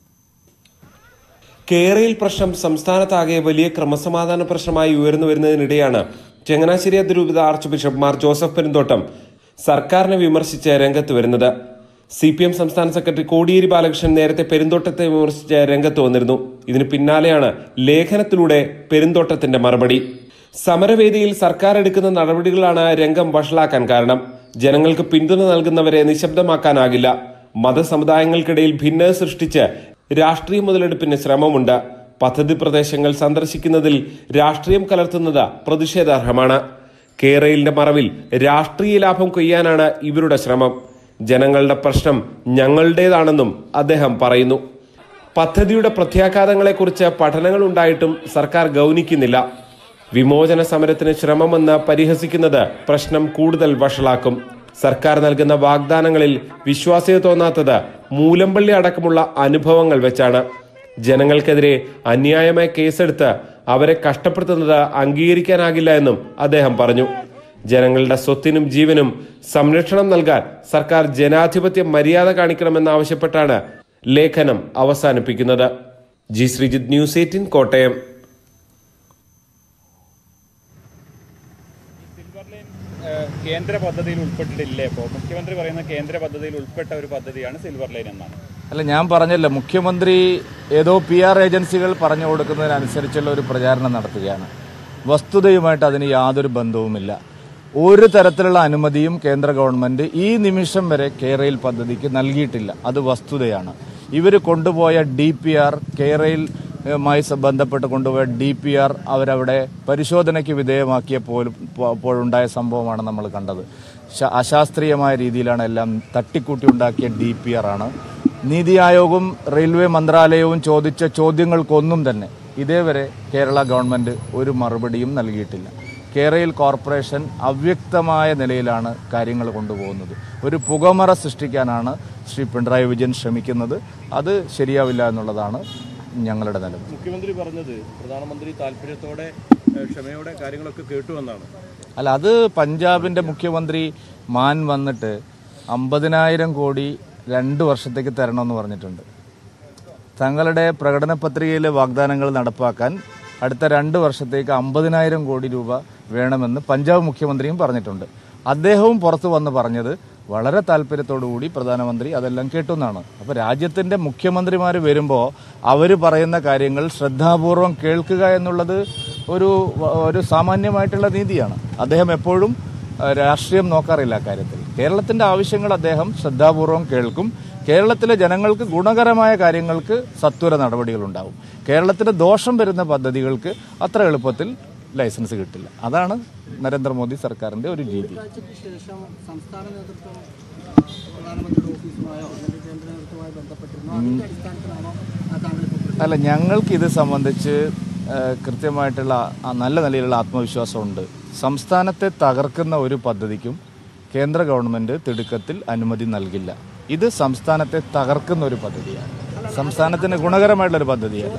കേരയിൽ പ്രശ്നം സംസ്ഥാനത്താകെ വലിയ ക്രമസമാധാന പ്രശ്നമായി ഉയർന്നു വരുന്നതിനിടെയാണ് ചങ്ങനാശ്ശേരി അതിരൂപത ആർച്ച് ബിഷപ്പ് മാർ ജോസഫ് പെരുന്തോട്ടം സർക്കാരിനെ വിമർശിച്ച് രംഗത്ത് വരുന്നത് സി പി എം സംസ്ഥാന സെക്രട്ടറി കോടിയേരി ബാലകൃഷ്ണൻ നേരത്തെ പെരുന്തോട്ടത്തെ വിമർശിച്ച് രംഗത്ത് വന്നിരുന്നു ഇതിന് പിന്നാലെയാണ് ലേഖനത്തിലൂടെ പെരുന്തോട്ടത്തിന്റെ മറുപടി സമരവേദിയിൽ സർക്കാർ എടുക്കുന്ന നടപടികളാണ് രംഗം വഷളാക്കാൻ കാരണം ജനങ്ങൾക്ക് പിന്തുണ നൽകുന്നവരെ നിശബ്ദമാക്കാനാകില്ല മതസമുദായങ്ങൾക്കിടയിൽ ഭിന്നത സൃഷ്ടിച്ച് രാഷ്ട്രീയ മുതലെടുപ്പിന് ശ്രമമുണ്ട് പദ്ധതി പ്രദേശങ്ങൾ സന്ദർശിക്കുന്നതിൽ രാഷ്ട്രീയം കലർത്തുന്നത് പ്രതിഷേധാർഹമാണ് കേരളിന്റെ മറവിൽ രാഷ്ട്രീയ ലാഭം കൊയ്യാനാണ് ഇവരുടെ ശ്രമം ജനങ്ങളുടെ പ്രശ്നം ഞങ്ങളുടേതാണെന്നും അദ്ദേഹം പറയുന്നു പദ്ധതിയുടെ പ്രത്യാഘാതങ്ങളെക്കുറിച്ച് പഠനങ്ങൾ ഉണ്ടായിട്ടും സർക്കാർ ഗൗനിക്കുന്നില്ല വിമോചന സമരത്തിന് ശ്രമമെന്ന് പരിഹസിക്കുന്നത് പ്രശ്നം കൂടുതൽ വഷളാക്കും സർക്കാർ നൽകുന്ന വാഗ്ദാനങ്ങളിൽ വിശ്വാസ്യത തോന്നാത്തത് മൂലമ്പള്ളി അടക്കമുള്ള അനുഭവങ്ങൾ വെച്ചാണ് ജനങ്ങൾക്കെതിരെ അന്യായമായ കേസെടുത്ത് അവരെ കഷ്ടപ്പെടുത്തുന്നത് അംഗീകരിക്കാനാകില്ല എന്നും അദ്ദേഹം പറഞ്ഞു ജനങ്ങളുടെ സ്വത്തിനും ജീവനും സംരക്ഷണം നൽകാൻ സർക്കാർ ജനാധിപത്യ മര്യാദ കാണിക്കണമെന്നാവശ്യപ്പെട്ടാണ് ലേഖനം അവസാനിപ്പിക്കുന്നത് G Sreejith news eighteen Kottayam ഏഹ് കേന്ദ്ര പദ്ധതിയിൽ ഉൾപ്പെട്ടിട്ടില്ലേ ഇപ്പോൾ മുഖ്യമന്ത്രി പറയുന്ന കേന്ദ്ര പദ്ധതിയിൽ ഉൾപ്പെട്ട ഒരു പദ്ധതിയാണ് സിൽവർ ലൈൻ എന്നാണ് അല്ല ഞാൻ പറഞ്ഞല്ലോ മുഖ്യമന്ത്രി ഏതോ പി ആർ ഏജൻസികൾ പറഞ്ഞു കൊടുക്കുന്നതിനനുസരിച്ചുള്ള ഒരു പ്രചാരണം നടത്തുകയാണ് വസ്തുതയുമായിട്ട് അതിന് യാതൊരു ബന്ധവുമില്ല ഒരു തരത്തിലുള്ള അനുമതിയും കേന്ദ്ര ഗവൺമെന്റ് ഈ നിമിഷം വരെ കേരയിൽ പദ്ധതിക്ക് നൽകിയിട്ടില്ല അത് വസ്തുതയാണ് ഇവർ കൊണ്ടുപോയ ഡി പി ആർ കേരയിൽ മായി സ- ബന്ധപ്പെട്ട് കൊണ്ടുപോയ ഡി പി ആർ അവരവിടെ പരിശോധനയ്ക്ക് വിധേയമാക്കിയപ്പോഴും അപ്പോഴുണ്ടായ സംഭവമാണ് നമ്മൾ കണ്ടത് ശ- അശാസ്ത്രീയമായ രീതിയിലാണ് എല്ലാം തട്ടിക്കൂട്ടി ഉണ്ടാക്കിയ ഡി പി ആർ ആണ് നീതി ആയോഗവും റെയിൽവേ മന്ത്രാലയവും ചോദിച്ച ചോദ്യങ്ങൾക്കൊന്നും തന്നെ ഇതേവരെ കേരള ഗവൺമെന്റ് ഒരു മറുപടിയും നൽകിയിട്ടില്ല കേരയിൽ കോർപ്പറേഷൻ അവ്യക്തമായ നിലയിലാണ് കാര്യങ്ങൾ കൊണ്ടുപോകുന്നത് ഒരു പുകമറ സൃഷ്ടിക്കാനാണ് ശ്രീ പിണറായി വിജയൻ ശ്രമിക്കുന്നത് അത് ശരിയാവില്ല എന്നുള്ളതാണ് ഞങ്ങളുടെ നിലപാട് മുഖ്യമന്ത്രി പറഞ്ഞത് പ്രധാനമന്ത്രി താല്പര്യത്തോടെ ഏഹ്, ക്ഷമയോടെ കാര്യങ്ങളൊക്കെ കേട്ടു എന്നാണ് അല്ല അത് പഞ്ചാബിന്റെ മുഖ്യമന്ത്രി മാൻ വന്നിട്ട് അമ്പതിനായിരം കോടി രണ്ട് വർഷത്തേക്ക് തരണമെന്ന് പറഞ്ഞിട്ടുണ്ട് തങ്ങളുടെ പ്രകടന പത്രികയിലെ വാഗ്ദാനങ്ങൾ നടപ്പാക്കാൻ അടുത്ത രണ്ട് വർഷത്തേക്ക് അമ്പതിനായിരം കോടി രൂപ വേണമെന്ന് പഞ്ചാബ് മുഖ്യമന്ത്രിയും പറഞ്ഞിട്ടുണ്ട് അദ്ദേഹവും പുറത്തു വന്ന് പറഞ്ഞത് വളരെ താല്പര്യത്തോടു കൂടി പ്രധാനമന്ത്രി അതെല്ലാം കേട്ടുന്നാണ് അപ്പോൾ രാജ്യത്തിന്റെ മുഖ്യമന്ത്രിമാർ വരുമ്പോൾ അവർ പറയുന്ന കാര്യങ്ങൾ ശ്രദ്ധാപൂർവം കേൾക്കുക എന്നുള്ളത് ഒരു ഒരു സാമാന്യമായിട്ടുള്ള നീതിയാണ് അദ്ദേഹം എപ്പോഴും ഏഹ്, രാഷ്ട്രീയം നോക്കാറില്ല കാര്യത്തിൽ കേരളത്തിന്റെ ആവശ്യങ്ങൾ അദ്ദേഹം ശ്രദ്ധാപൂർവം കേൾക്കും കേരളത്തിലെ ജനങ്ങൾക്ക് ഗുണകരമായ കാര്യങ്ങൾക്ക് സത്വര നടപടികൾ ഉണ്ടാവും കേരളത്തിന് ദോഷം വരുന്ന പദ്ധതികൾക്ക് അത്ര എളുപ്പത്തിൽ ലൈസൻസ് കിട്ടില്ല അതാണ് നരേന്ദ്രമോദി സർക്കാരിന്റെ ഒരു രീതി ശേഷം സംസ്ഥാന നേതൃത്വം പ്രധാനമന്ത്രിയുടെ ഓഫീസുമായോ അല്ലെങ്കിൽ കേന്ദ്ര നേതൃത്വവുമായി ബന്ധപ്പെട്ടിരുന്നു അതിന്റെ അടിസ്ഥാനത്തിലാണോ ആ താങ്കൾ ഇപ്പോൾ അല്ല ഞങ്ങൾക്ക് ഇത് സംബന്ധിച്ച് ഏഹ്, കൃത്യമായിട്ടുള്ള ആ നല്ല നിലയിലുള്ള ആത്മവിശ്വാസമുണ്ട് സംസ്ഥാനത്തെ തകർക്കുന്ന ഒരു പദ്ധതിക്കും കേന്ദ്ര ഗവൺമെന്റ് തിടുക്കത്തിൽ അനുമതി നൽകില്ല ഇത് സംസ്ഥാനത്തെ തകർക്കുന്ന ഒരു പദ്ധതിയാണ് സംസ്ഥാനത്തിന് ഗുണകരമായിട്ടുള്ള ഒരു പദ്ധതിയാണ്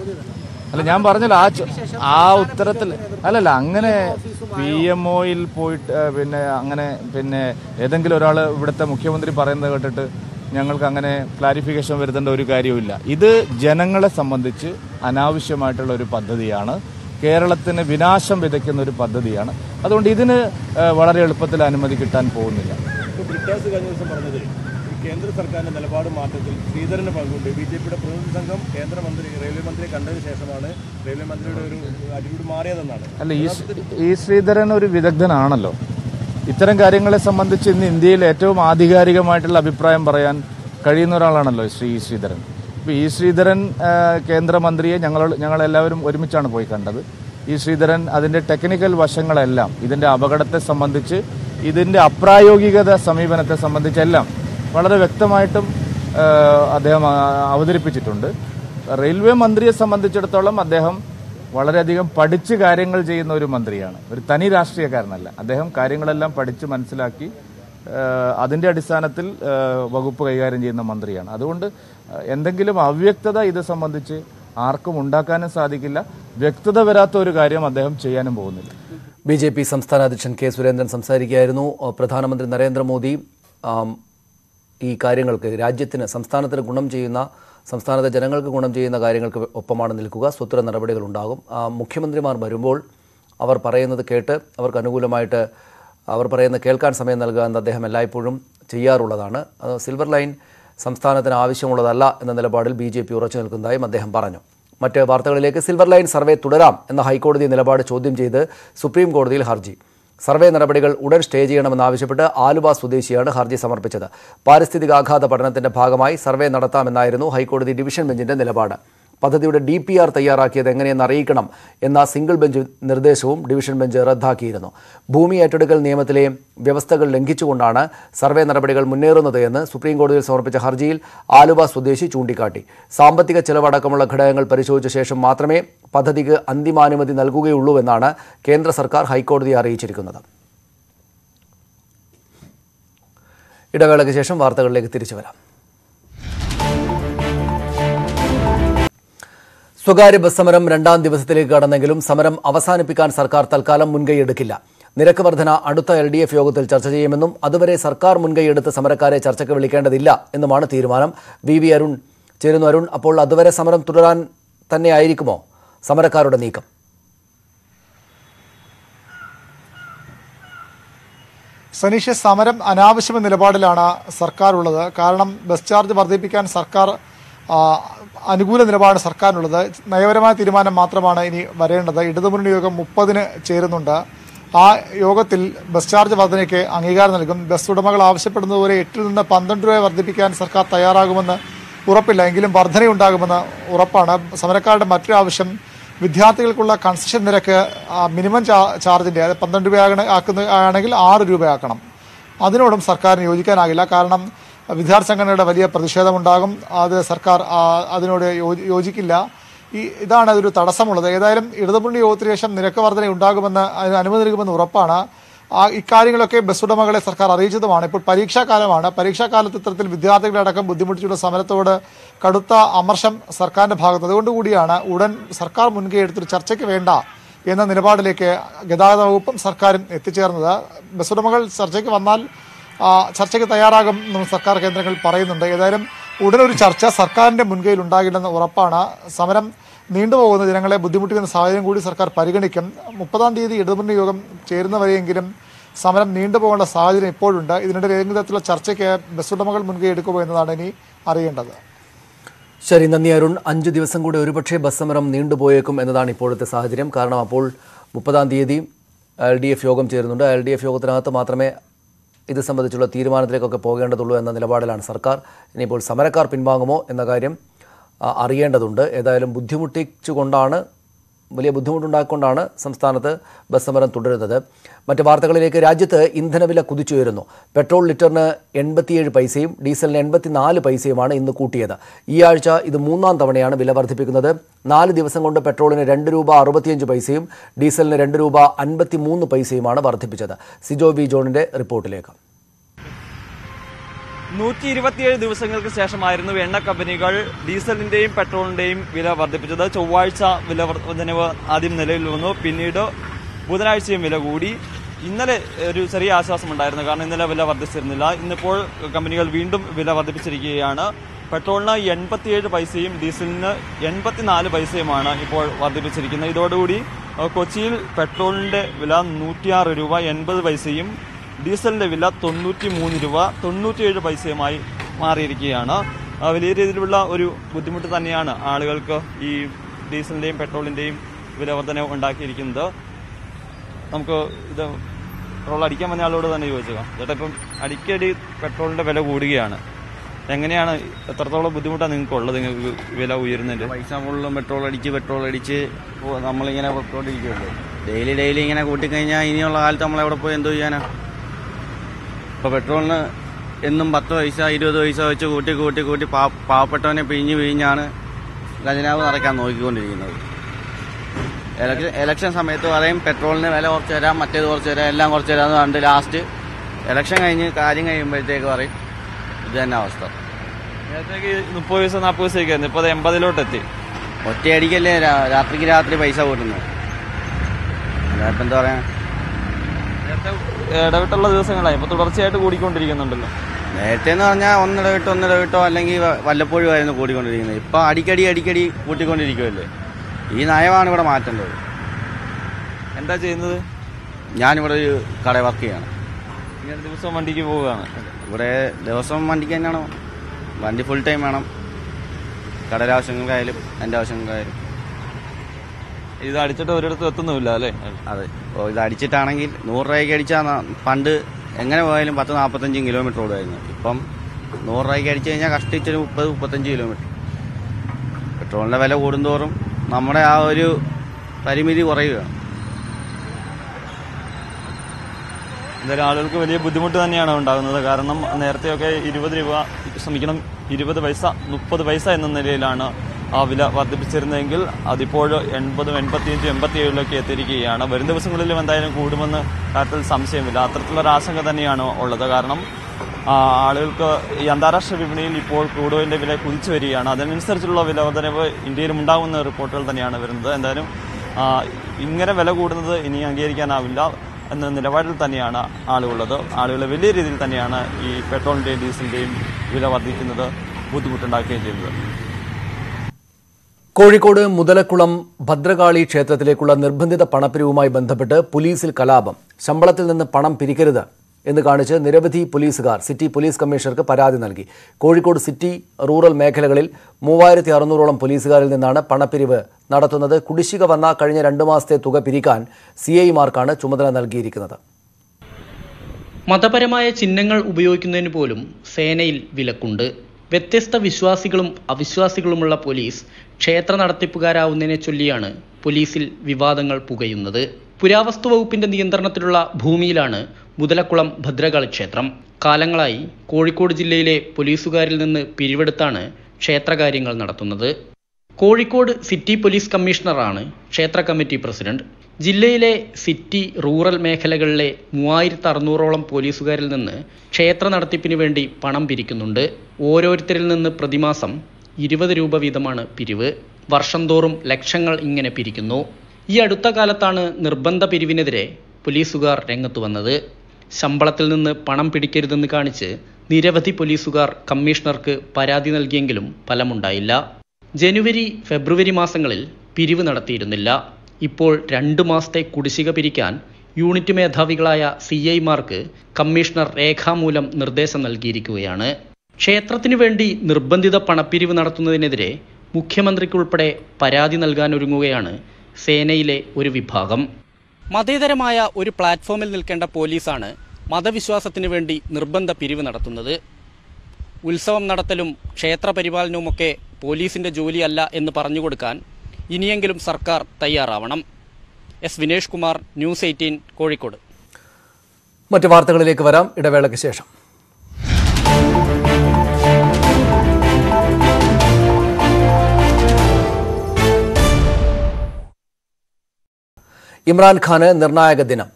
അല്ല ഞാൻ പറഞ്ഞല്ലോ ആ ചോ- ആ ഉത്തരത്തിൽ അല്ലല്ല അങ്ങനെ പി എം ഒയിൽ പോയിട്ട് ഏഹ്, പിന്നെ അങ്ങനെ പിന്നെ ഏതെങ്കിലും ഒരാൾ ഇവിടുത്തെ മുഖ്യമന്ത്രി പറയുന്നത് കേട്ടിട്ട് ഞങ്ങൾക്ക് അങ്ങനെ ക്ലാരിഫിക്കേഷൻ വരുത്തേണ്ട ഒരു കാര്യവുമില്ല ഇത് ജനങ്ങളെ സംബന്ധിച്ച് അനാവശ്യമായിട്ടുള്ള ഒരു പദ്ധതിയാണ് കേരളത്തിന് വിനാശം വിതയ്ക്കുന്ന ഒരു പദ്ധതിയാണ് അതുകൊണ്ട് ഇതിന് ഏഹ്, വളരെ എളുപ്പത്തിൽ അനുമതി കിട്ടാൻ പോകുന്നില്ല ഇപ്പോൾ ബ്രിട്ടാസ് കഴിഞ്ഞ ദിവസം പറഞ്ഞത് ഈ കേന്ദ്ര സർക്കാരിന്റെ നിലപാട് മാറ്റത്തിൽ ശ്രീധരന് പങ്കുണ്ട് ബി ജെ പിയുടെ പ്രതിനിധി സംഘം കേന്ദ്രമന്ത്രി റെയിൽവേ മന്ത്രിയെ കണ്ടതിന് ശേഷമാണ് റെയിൽവേ മന്ത്രിയുടെ ഒരു അറ്റിറ്റ്യൂഡ് മാറിയതെന്നാണ് അല്ല ഈ ശ്രീ- ഈ ശ്രീധരൻ ഒരു വിദഗ്ധനാണല്ലോ ഇത്തരം കാര്യങ്ങളെ സംബന്ധിച്ച് ഇന്ന് ഇന്ത്യയിൽ ഏറ്റവും ആധികാരികമായിട്ടുള്ള അഭിപ്രായം പറയാൻ കഴിയുന്ന ഒരാളാണല്ലോ ശ്രീ ഇ. ശ്രീധരൻ ഇപ്പോൾ ഈ ശ്രീധരൻ ആ, കേന്ദ്രമന്ത്രിയെ ഞങ്ങൾ ഞങ്ങളെല്ലാവരും ഒരുമിച്ചാണ് പോയി കണ്ടത് ഈ ശ്രീധരൻ അതിൻ്റെ ടെക്നിക്കൽ വശങ്ങളെല്ലാം ഇതിൻ്റെ അപകടത്തെ സംബന്ധിച്ച് ഇതിൻ്റെ അപ്രായോഗികത സമീപനത്തെ സംബന്ധിച്ചെല്ലാം വളരെ വ്യക്തമായിട്ടും ആ, അദ്ദേഹം ആ, അവതരിപ്പിച്ചിട്ടുണ്ട് റെയിൽവേ മന്ത്രിയെ സംബന്ധിച്ചിടത്തോളം അദ്ദേഹം വളരെയധികം പഠിച്ച് കാര്യങ്ങൾ ചെയ്യുന്ന ഒരു മന്ത്രിയാണ് ഒരു തനി രാഷ്ട്രീയക്കാരനല്ല അദ്ദേഹം കാര്യങ്ങളെല്ലാം പഠിച്ച് മനസ്സിലാക്കി ഏഹ്, അതിന്റെ അടിസ്ഥാനത്തിൽ ഏഹ്, വകുപ്പ് കൈകാര്യം ചെയ്യുന്ന മന്ത്രിയാണ് അതുകൊണ്ട് ഏഹ്, എന്തെങ്കിലും അവ്യക്തത ഇത് സംബന്ധിച്ച് ആർക്കും ഉണ്ടാക്കാനും സാധിക്കില്ല വ്യക്തത വരാത്ത ഒരു കാര്യം അദ്ദേഹം ചെയ്യാനും പോകുന്നില്ല ബി ജെ പി സംസ്ഥാന അധ്യക്ഷൻ കെ സുരേന്ദ്രൻ സംസാരിക്കുകയായിരുന്നു അഹ് പ്രധാനമന്ത്രി നരേന്ദ്രമോദി ആം, ഈ കാര്യങ്ങൾക്ക് രാജ്യത്തിന് സംസ്ഥാനത്തിന് ഗുണം ചെയ്യുന്ന സംസ്ഥാനത്തെ ജനങ്ങൾക്ക് ഗുണം ചെയ്യുന്ന കാര്യങ്ങൾക്ക് ഒപ്പമാണ് നിൽക്കുക സ്വത്തുര നടപടികൾ ഉണ്ടാകും ആ, മുഖ്യമന്ത്രിമാർ വരുമ്പോൾ അവർ പറയുന്നത് കേട്ട് അവർക്ക് അനുകൂലമായിട്ട് അവർ പറയുന്നത് കേൾക്കാൻ സമയം നൽകുക എന്ന് അദ്ദേഹം എല്ലായ്പ്പോഴും ചെയ്യാറുള്ളതാണ് അത് സിൽവർ ലൈൻ സംസ്ഥാനത്തിന് ആവശ്യമുള്ളതല്ല എന്ന നിലപാടിൽ ബി ജെ പി ഉറച്ചു നിൽക്കുന്നതായും അദ്ദേഹം പറഞ്ഞു മറ്റ് വാർത്തകളിലേക്ക് സിൽവർ ലൈൻ സർവേ തുടരാം എന്ന ഹൈക്കോടതി നിലപാട് ചോദ്യം ചെയ്ത് സുപ്രീം കോടതിയിൽ ഹർജി സർവേ നടപടികൾ ഉടൻ സ്റ്റേ ചെയ്യണമെന്നാവശ്യപ്പെട്ട് ആലുവ സ്വദേശിയാണ് ഹർജി സമർപ്പിച്ചത് പാരിസ്ഥിതികാഘാത പഠനത്തിന്റെ ഭാഗമായി സർവേ നടത്താമെന്നായിരുന്നു ഹൈക്കോടതി ഡിവിഷൻ ബെഞ്ചിന്റെ നിലപാട് പദ്ധതിയുടെ ഡി പി ആർ തയ്യാറാക്കിയത് എങ്ങനെയെന്ന് അറിയിക്കണം എന്ന സിംഗിൾ ബെഞ്ച് നിർദ്ദേശവും ഡിവിഷൻ ബെഞ്ച് റദ്ദാക്കിയിരുന്നു ഭൂമി ഏറ്റെടുക്കൽ നിയമത്തിലെ വ്യവസ്ഥകൾ ലംഘിച്ചുകൊണ്ടാണ് സർവേ നടപടികൾ മുന്നേറുന്നത് എന്ന് സുപ്രീം കോടതിയിൽ സമർപ്പിച്ച ഹർജിയിൽ ആലുവ സ്വദേശി ചൂണ്ടിക്കാട്ടി സാമ്പത്തിക ചെലവടക്കമുള്ള ഘടകങ്ങൾ പരിശോധിച്ച ശേഷം മാത്രമേ പദ്ധതിക്ക് അന്തിമാനുമതി നൽകുകയുള്ളൂ എന്നാണ് കേന്ദ്ര സർക്കാർ ഹൈക്കോടതിയെ അറിയിച്ചിരിക്കുന്നത് ഇടവേളയ്ക്ക് ശേഷം വാർത്തകളിലേക്ക് തിരിച്ചു വരാം സ്വകാര്യ ബസ് സമരം രണ്ടാം ദിവസത്തിലേക്ക് കടന്നെങ്കിലും സമരം അവസാനിപ്പിക്കാൻ സർക്കാർ തൽക്കാലം മുൻകൈയെടുക്കില്ല നിരക്ക് വർധന അടുത്ത എൽ ഡി എഫ് യോഗത്തിൽ ചർച്ച ചെയ്യുമെന്നും അതുവരെ സർക്കാർ മുൻകൈയെടുത്ത് സമരക്കാരെ ചർച്ചയ്ക്ക് വിളിക്കേണ്ടതില്ല എന്നുമാണ് തീരുമാനം വി വി അരുൺ ചേരുന്നു അരുൺ അപ്പോൾ അതുവരെ സമരം തുടരാൻ തന്നെയായിരിക്കുമോ സമരക്കാരുടെ നീക്കം സനീഷ് സമരം അനാവശ്യമെന്ന നിലപാടിലാണ് സർക്കാർ ഉള്ളത് കാരണം ബസ് ചാർജ് വർദ്ധിപ്പിക്കാൻ സർക്കാർ ആ, അനുകൂല നിലപാട് സർക്കാരിനുള്ളത് നയപരമായ തീരുമാനം മാത്രമാണ് ഇനി വരേണ്ടത് ഇടതുമുന്നണി യോഗം മുപ്പതിന് ചേരുന്നുണ്ട് ആ യോഗത്തിൽ ബസ് ചാർജ് വർധനയ്ക്ക് അംഗീകാരം നൽകും ബസ് ഉടമകൾ ആവശ്യപ്പെടുന്നതുപോലെ എട്ടിൽ നിന്ന് പന്ത്രണ്ട് രൂപ വർദ്ധിപ്പിക്കാൻ സർക്കാർ തയ്യാറാകുമെന്ന് ഉറപ്പില്ല എങ്കിലും വർധനയുണ്ടാകുമെന്ന് ഉറപ്പാണ് സമരക്കാരുടെ മറ്റൊരു ആവശ്യം വിദ്യാർത്ഥികൾക്കുള്ള കൺസെഷൻ നിരക്ക് ആ, മിനിമം ചാ- ചാർജിന്റെ അതായത് പന്ത്രണ്ട് രൂപ ആക്കുന്ന ആണെങ്കിൽ ആറ് രൂപയാക്കണം അതിനോടും സർക്കാരിന് യോജിക്കാനാകില്ല കാരണം വിദ്യാർത്ഥി സംഘടനയുടെ വലിയ പ്രതിഷേധമുണ്ടാകും അത് സർക്കാർ ആ, അതിനോട് യോജി- യോജിക്കില്ല ഈ ഇതാണ് അതൊരു തടസ്സമുള്ളത് ഏതായാലും ഇടതുമുന്നണി യോഗത്തിന് ശേഷം നിരക്ക് വർധന ഉണ്ടാകുമെന്ന് അതിന് അനുമതി നൽകുമെന്ന് ഉറപ്പാണ് ആ ഇക്കാര്യങ്ങളൊക്കെ ബസ് ഉടമകളെ സർക്കാർ അറിയിച്ചതുമാണ് ഇപ്പോൾ പരീക്ഷാ കാലമാണ് പരീക്ഷാ കാലത്ത് ഇത്തരത്തിൽ വിദ്യാർത്ഥികളടക്കം ബുദ്ധിമുട്ടിച്ചുള്ള സമരത്തോട് കടുത്ത അമർഷം സർക്കാരിന്റെ ഭാഗത്ത് അതുകൊണ്ട് കൂടിയാണ് ഉടൻ സർക്കാർ മുൻകൈ എടുത്തൊരു ചർച്ചയ്ക്ക് വേണ്ട എന്ന നിലപാടിലേക്ക് ഗതാഗത വകുപ്പും സർക്കാരും എത്തിച്ചേർന്നത് ബസ് ഉടമകൾ ചർച്ചയ്ക്ക് വന്നാൽ ആ, ചർച്ചയ്ക്ക് തയ്യാറാകും എന്നും സർക്കാർ കേന്ദ്രങ്ങൾ പറയുന്നുണ്ട് ഏതായാലും ഉടനൊരു ചർച്ച സർക്കാരിന്റെ മുൻകൈയിൽ ഉണ്ടാകില്ലെന്ന് ഉറപ്പാണ് സമരം നീണ്ടുപോകുന്ന ജനങ്ങളെ ബുദ്ധിമുട്ടിക്കുന്ന സാഹചര്യം കൂടി സർക്കാർ പരിഗണിക്കും മുപ്പതാം തീയതി ഇടതുമുന്നണി യോഗം ചേരുന്നവരെയെങ്കിലും സമരം നീണ്ടുപോകേണ്ട സാഹചര്യം ഇപ്പോഴുണ്ട് ഇതിനിടെ ഏതെങ്കിലും തരത്തിലുള്ള ചർച്ചയ്ക്ക് ബസ് ഉടമകൾ മുൻകൈ എടുക്കുമോ എന്നതാണ് ഇനി അറിയേണ്ടത് ശരി നന്ദി അരുൺ അഞ്ച് ദിവസം കൂടെ ഒരുപക്ഷെ ബസ് സമരം നീണ്ടുപോയേക്കും എന്നതാണ് ഇപ്പോഴത്തെ സാഹചര്യം കാരണം അപ്പോൾ മുപ്പതാം തീയതി എൽ ഡി എഫ് യോഗം ചേരുന്നുണ്ട് എൽ ഡി എഫ് യോഗത്തിനകത്ത് മാത്രമേ ഇത് സംബന്ധിച്ചുള്ള തീരുമാനത്തിലേക്കൊക്കെ പോകേണ്ടതുള്ളൂ എന്ന നിലപാടിലാണ് സർക്കാർ ഇനിയിപ്പോൾ സമരക്കാർ പിൻവാങ്ങുമോ എന്ന കാര്യം ആ, അറിയേണ്ടതുണ്ട് ഏതായാലും ബുദ്ധിമുട്ടിച്ചുകൊണ്ടാണ് വലിയ ബുദ്ധിമുട്ടുണ്ടാക്കിക്കൊണ്ടാണ് സംസ്ഥാനത്ത് ബസ് സമരം തുടരുന്നത് മറ്റ് വാർത്തകളിലേക്ക് രാജ്യത്ത് ഇന്ധനവില കുതിച്ചുയരുന്നു പെട്രോൾ ലിറ്ററിന് എൺപത്തിയേഴ് പൈസയും ഡീസലിന് എൺപത്തിനാല് പൈസയുമാണ് ഇന്ന് കൂട്ടിയത് ഈ ആഴ്ച ഇത് മൂന്നാം തവണയാണ് വില വർദ്ധിപ്പിക്കുന്നത് നാല് ദിവസം കൊണ്ട് പെട്രോളിന് രണ്ട് രൂപ അറുപത്തിയഞ്ച് പൈസയും ഡീസലിന് രണ്ട് രൂപ അൻപത്തി മൂന്ന് പൈസയുമാണ് വർദ്ധിപ്പിച്ചത് സിജോ ബി ജോണിന്റെ റിപ്പോർട്ടിലേക്ക് നൂറ്റി ഇരുപത്തിയേഴ് ദിവസങ്ങൾക്ക് ശേഷമായിരുന്നു എണ്ണ കമ്പനികൾ ഡീസലിന്റെയും പെട്രോളിന്റെയും വില വർദ്ധിപ്പിച്ചത് ചൊവ്വാഴ്ച വില വർധനവ് ആദ്യം നിലവിൽ വന്നു പിന്നീട് ബുധനാഴ്ചയും വില കൂടി ഇന്നലെ ഒരു ചെറിയ ആശ്വാസം ഉണ്ടായിരുന്നു കാരണം ഇന്നലെ വില വർദ്ധിച്ചിരുന്നില്ല ഇന്നിപ്പോൾ കമ്പനികൾ വീണ്ടും വില വർദ്ധിപ്പിച്ചിരിക്കുകയാണ് പെട്രോളിന് എൺപത്തിയേഴ് പൈസയും ഡീസലിന് എൺപത്തിനാല് പൈസയുമാണ് ഇപ്പോൾ വർദ്ധിപ്പിച്ചിരിക്കുന്നത് ഇതോടുകൂടി ഏഹ്, കൊച്ചിയിൽ പെട്രോളിന്റെ വില നൂറ്റിയാറ് രൂപ എൺപത് പൈസയും ഡീസലിന്റെ വില തൊണ്ണൂറ്റി മൂന്ന് രൂപ തൊണ്ണൂറ്റിയേഴ് പൈസയുമായി മാറിയിരിക്കുകയാണ് ആ, വലിയ രീതിയിലുള്ള ഒരു ബുദ്ധിമുട്ട് തന്നെയാണ് ആളുകൾക്ക് ഈ ഡീസലിന്റെയും പെട്രോളിന്റെയും വില വർധന ഉണ്ടാക്കിയിരിക്കുന്നത് നമുക്ക് ഇത് പെട്രോൾ അടിക്കാൻ വന്ന ആളോട് തന്നെ ചോദിച്ചേക്കാം ചേട്ടാ ഇപ്പം അടിക്കടി പെട്രോളിന്റെ വില കൂടുകയാണ് എങ്ങനെയാണ് എത്രത്തോളം ബുദ്ധിമുട്ടാണ് നിങ്ങൾക്ക് ഉള്ളത് നിങ്ങൾക്ക് വില ഉയരുന്നതിന്റെ പൈസ ഫുള്ളും പെട്രോൾ അടിച്ച് പെട്രോൾ അടിച്ച് പോ- നമ്മളിങ്ങനെ പൊക്കോണ്ടിരിക്കുമല്ലോ ഡെയിലി ഡെയിലി ഇങ്ങനെ കൂട്ടിക്കഴിഞ്ഞാൽ ഇനിയുള്ള കാലത്ത് നമ്മളെവിടെ പോയി എന്തോ ചെയ്യാനാ ഇപ്പോൾ പെട്രോളിന് എന്നും പത്ത് പൈസ ഇരുപത് പൈസ വെച്ച് കൂട്ടി കൂട്ടി കൂട്ടി പാ പാവപ്പെട്ടവനെ പിഴിഞ്ഞ് പിഴിഞ്ഞാണ് ഖജനാവ് നിറയ്ക്കാൻ നോക്കിക്കൊണ്ടിരിക്കുന്നത് ഇലക്ഷൻ ഇലക്ഷൻ സമയത്ത് പറയും പെട്രോളിന് വില കുറച്ച് തരാം മറ്റേത് കുറച്ച് തരാം എല്ലാം കുറച്ച് തരാം എന്ന് പറഞ്ഞിട്ട് ലാസ്റ്റ് ഇലക്ഷൻ കഴിഞ്ഞ് കാര്യം കഴിയുമ്പോഴത്തേക്ക് പറയും ഇത് തന്നെ അവസ്ഥ നേരത്തേക്ക് മുപ്പത് പൈസ നാൽപ്പത് പൈസയൊക്കെ ആയിരുന്നു ഇപ്പോൾ അത് എൺപതിലോട്ട് എത്തി ഒറ്റയടിക്കല്ലേ രാ- രാത്രിക്ക് രാത്രി പൈസ കൂട്ടുന്നത് അതിനകത്ത് എന്താ പറയാ നേരത്തെ ഇടവിട്ടുള്ള ദിവസങ്ങളായി ഇപ്പോൾ തുടർച്ചയായിട്ട് കൂടിക്കൊണ്ടിരിക്കുന്നുണ്ടല്ലോ നേരത്തെ എന്ന് പറഞ്ഞാൽ ഒന്നിടവിട്ടോ ഒന്നിടവിട്ടോ അല്ലെങ്കിൽ വ- വല്ലപ്പോഴും ആയിരുന്നു കൂടിക്കൊണ്ടിരിക്കുന്നത് ഇപ്പൊ അടിക്കടി അടിക്കടി കൂട്ടിക്കൊണ്ടിരിക്കുമല്ലേ ഈ നയമാണ് ഇവിടെ മാറ്റേണ്ടത് എന്താ ചെയ്യുന്നത് ഞാനിവിടെ ഒരു കട വർക്ക് ചെയ്യാണ് ഇങ്ങനെ ദിവസവും വണ്ടിക്ക് പോവുകയാണ് ഇവിടെ ദിവസം വണ്ടിക്ക് തന്നെയാണ് വണ്ടി ഫുൾ ടൈം വേണം കടയുടെ ആവശ്യങ്ങൾക്കായാലും എൻ്റെ ആവശ്യങ്ങൾക്കായാലും ഇത് അടിച്ചിട്ട് ഒരിടത്തും എത്തുന്നുമില്ല അല്ലേ അതെ അപ്പോൾ ഇത് അടിച്ചിട്ടാണെങ്കിൽ നൂറ് രൂപയ്ക്ക് അടിച്ചാൽ പണ്ട് എങ്ങനെ പോയാലും പത്ത് നാൽപ്പത്തഞ്ചും കിലോമീറ്റർ ഓടുമായിരുന്നു ഇപ്പം നൂറ് രൂപയ്ക്ക് അടിച്ചു കഴിഞ്ഞാൽ കഷ്ടിച്ചൊരു മുപ്പത് മുപ്പത്തഞ്ച് കിലോമീറ്റർ പെട്രോളിൻ്റെ വില കൂടുന്തോറും നമ്മുടെ ആ ഒരു പരിമിതി കുറയുകയാണ് എന്തായാലും ആളുകൾക്ക് വലിയ ബുദ്ധിമുട്ട് തന്നെയാണ് ഉണ്ടാകുന്നത് കാരണം നേരത്തെയൊക്കെ ഇരുപത് രൂപ ശ്രമിക്കണം ഇരുപത് പൈസ മുപ്പത് പൈസ എന്ന നിലയിലാണ് ആ വില വർദ്ധിപ്പിച്ചിരുന്നതെങ്കിൽ അതിപ്പോൾ എൺപതും എൺപത്തിയഞ്ചും എൺപത്തിയേഴിലൊക്കെ എത്തിയിരിക്കുകയാണ് വരും ദിവസങ്ങളിലും എന്തായാലും കൂടുമെന്ന് കാര്യത്തിൽ സംശയമില്ല അത്തരത്തിലൊരു ആശങ്ക തന്നെയാണ് ഉള്ളത് കാരണം ആ, ആളുകൾക്ക് ഈ അന്താരാഷ്ട്ര വിപണിയിൽ ഇപ്പോൾ ക്രൂഡ് ഓയിലിന്റെ വില കുതിച്ചു വരികയാണ് അതിനനുസരിച്ചുള്ള വില വർധനവ് ഇന്ത്യയിലും ഉണ്ടാകുന്ന റിപ്പോർട്ടുകൾ തന്നെയാണ് വരുന്നത് എന്തായാലും ആ, ഇങ്ങനെ വില കൂടുന്നത് ഇനി അംഗീകരിക്കാനാവില്ല എന്ന നിലപാടിൽ തന്നെയാണ് ആളുകളുള്ളത് ആളുകൾ വലിയ രീതിയിൽ തന്നെയാണ് ഈ പെട്രോളിന്റെയും ഡീസലിന്റെയും വില വർദ്ധിക്കുന്നത് ബുദ്ധിമുട്ടുണ്ടാക്കുകയും ചെയ്യുന്നത് കോഴിക്കോട് മുതലക്കുളം ഭദ്രകാളി ക്ഷേത്രത്തിലേക്കുള്ള നിർബന്ധിത പണപ്പിരിവുമായി ബന്ധപ്പെട്ട് പോലീസിൽ കലാപം ശമ്പളത്തിൽ നിന്ന് പണം പിരിക്കരുത് എന്ന് കാണിച്ച് നിരവധി പോലീസുകാർ സിറ്റി പോലീസ് കമ്മീഷണർക്ക് പരാതി നൽകി കോഴിക്കോട് സിറ്റി റൂറൽ മേഖലകളിൽ മൂവായിരത്തി അറുന്നൂറോളം പോലീസുകാരിൽ നിന്നാണ് പണപ്പിരിവ് നടത്തുന്നത് കുടിശ്ശിക വന്ന കഴിഞ്ഞ രണ്ടു മാസത്തെ തുക പിരിക്കാൻ സി ഐമാർക്കാണ് ചുമതല നൽകിയിരിക്കുന്നത് മതപരമായ ചിഹ്നങ്ങൾ ഉപയോഗിക്കുന്നതിന് പോലും സേനയിൽ വിലക്കുണ്ട് വ്യത്യസ്ത വിശ്വാസികളും അവിശ്വാസികളുമുള്ള പോലീസ് ക്ഷേത്ര നടത്തിപ്പുകാരാവുന്നതിനെ ചൊല്ലിയാണ് പോലീസിൽ വിവാദങ്ങൾ പുകയുന്നത് പുരാവസ്തു വകുപ്പിന്റെ നിയന്ത്രണത്തിലുള്ള ഭൂമിയിലാണ് മുതലക്കുളം ഭദ്രകാളി ക്ഷേത്രം കാലങ്ങളായി കോഴിക്കോട് ജില്ലയിലെ പോലീസുകാരിൽ നിന്ന് പിരിവെടുത്താണ് ക്ഷേത്രകാര്യങ്ങൾ നടത്തുന്നത് കോഴിക്കോട് സിറ്റി പോലീസ് കമ്മീഷണറാണ് ക്ഷേത്ര കമ്മിറ്റി പ്രസിഡന്റ് ജില്ലയിലെ സിറ്റി റൂറൽ മേഖലകളിലെ മൂവായിരത്തി അറുന്നൂറോളം പോലീസുകാരിൽ നിന്ന് ക്ഷേത്ര നടത്തിപ്പിന് വേണ്ടി പണം പിരിക്കുന്നുണ്ട് ഓരോരുത്തരിൽ നിന്ന് പ്രതിമാസം ഇരുപത് രൂപ വീതമാണ് പിരിവ് വർഷം തോറും ലക്ഷങ്ങൾ ഇങ്ങനെ പിരിക്കുന്നു ഈ അടുത്ത കാലത്താണ് നിർബന്ധ പിരിവിനെതിരെ പോലീസുകാർ രംഗത്തു വന്നത് ശമ്പളത്തിൽ നിന്ന് പണം പിടിക്കരുതെന്ന് കാണിച്ച് നിരവധി പോലീസുകാർ കമ്മീഷണർക്ക് പരാതി നൽകിയെങ്കിലും ഫലമുണ്ടായില്ല ജനുവരി ഫെബ്രുവരി മാസങ്ങളിൽ പിരിവ് നടത്തിയിരുന്നില്ല ഇപ്പോൾ രണ്ട് മാസത്തെ കുടിശ്ശിക പിരിക്കാൻ യൂണിറ്റ് മേധാവികളായ സി ഐമാർക്ക് കമ്മീഷണർ രേഖാമൂലം നിർദ്ദേശം നൽകിയിരിക്കുകയാണ് ക്ഷേത്രത്തിനു വേണ്ടി നിർബന്ധിത പണപ്പിരിവ് നടത്തുന്നതിനെതിരെ മുഖ്യമന്ത്രിക്കുൾപ്പെടെ പരാതി നൽകാനൊരുങ്ങുകയാണ് സേനയിലെ ഒരു വിഭാഗം മതേതരമായ ഒരു പ്ലാറ്റ്ഫോമിൽ നിൽക്കേണ്ട പോലീസാണ് മതവിശ്വാസത്തിന് വേണ്ടി നിർബന്ധ പിരിവ് നടത്തുന്നത് ഉത്സവം നടത്തലും ക്ഷേത്ര പരിപാലനവുമൊക്കെ പോലീസിന്റെ ജോലിയല്ല എന്ന് പറഞ്ഞു കൊടുക്കാൻ ഇനിയെങ്കിലും സർക്കാർ തയ്യാറാവണം S Vinesh Kumar news eighteen Kozhikode മറ്റ് വാർത്തകളിലേക്ക് വരാം ഇടവേളയ്ക്ക് ശേഷം ഇമ്രാൻഖാന് നിർണായക ദിനം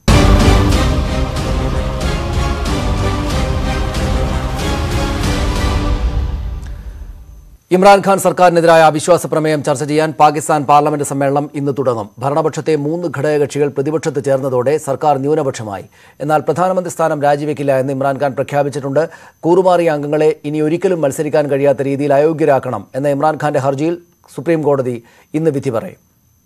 ഇമ്രാൻഖാൻ സർക്കാരിനെതിരായ അവിശ്വാസ പ്രമേയം ചർച്ച ചെയ്യാൻ പാകിസ്ഥാൻ പാർലമെന്റ് സമ്മേളനം ഇന്ന് തുടങ്ങും ഭരണപക്ഷത്തെ മൂന്ന് ഘടകകക്ഷികൾ പ്രതിപക്ഷത്ത് ചേർന്നതോടെ സർക്കാർ ന്യൂനപക്ഷമായി എന്നാൽ പ്രധാനമന്ത്രി സ്ഥാനം രാജിവെക്കില്ല എന്ന് ഇമ്രാൻഖാൻ പ്രഖ്യാപിച്ചിട്ടുണ്ട് കൂറുമാറിയ അംഗങ്ങളെ ഇനി ഒരിക്കലും മത്സരിക്കാൻ കഴിയാത്ത രീതിയിൽ അയോഗ്യരാക്കണം എന്ന ഇമ്രാൻഖാന്റെ ഹർജിയിൽ സുപ്രീം കോടതി ഇന്ന് വിധി പറയും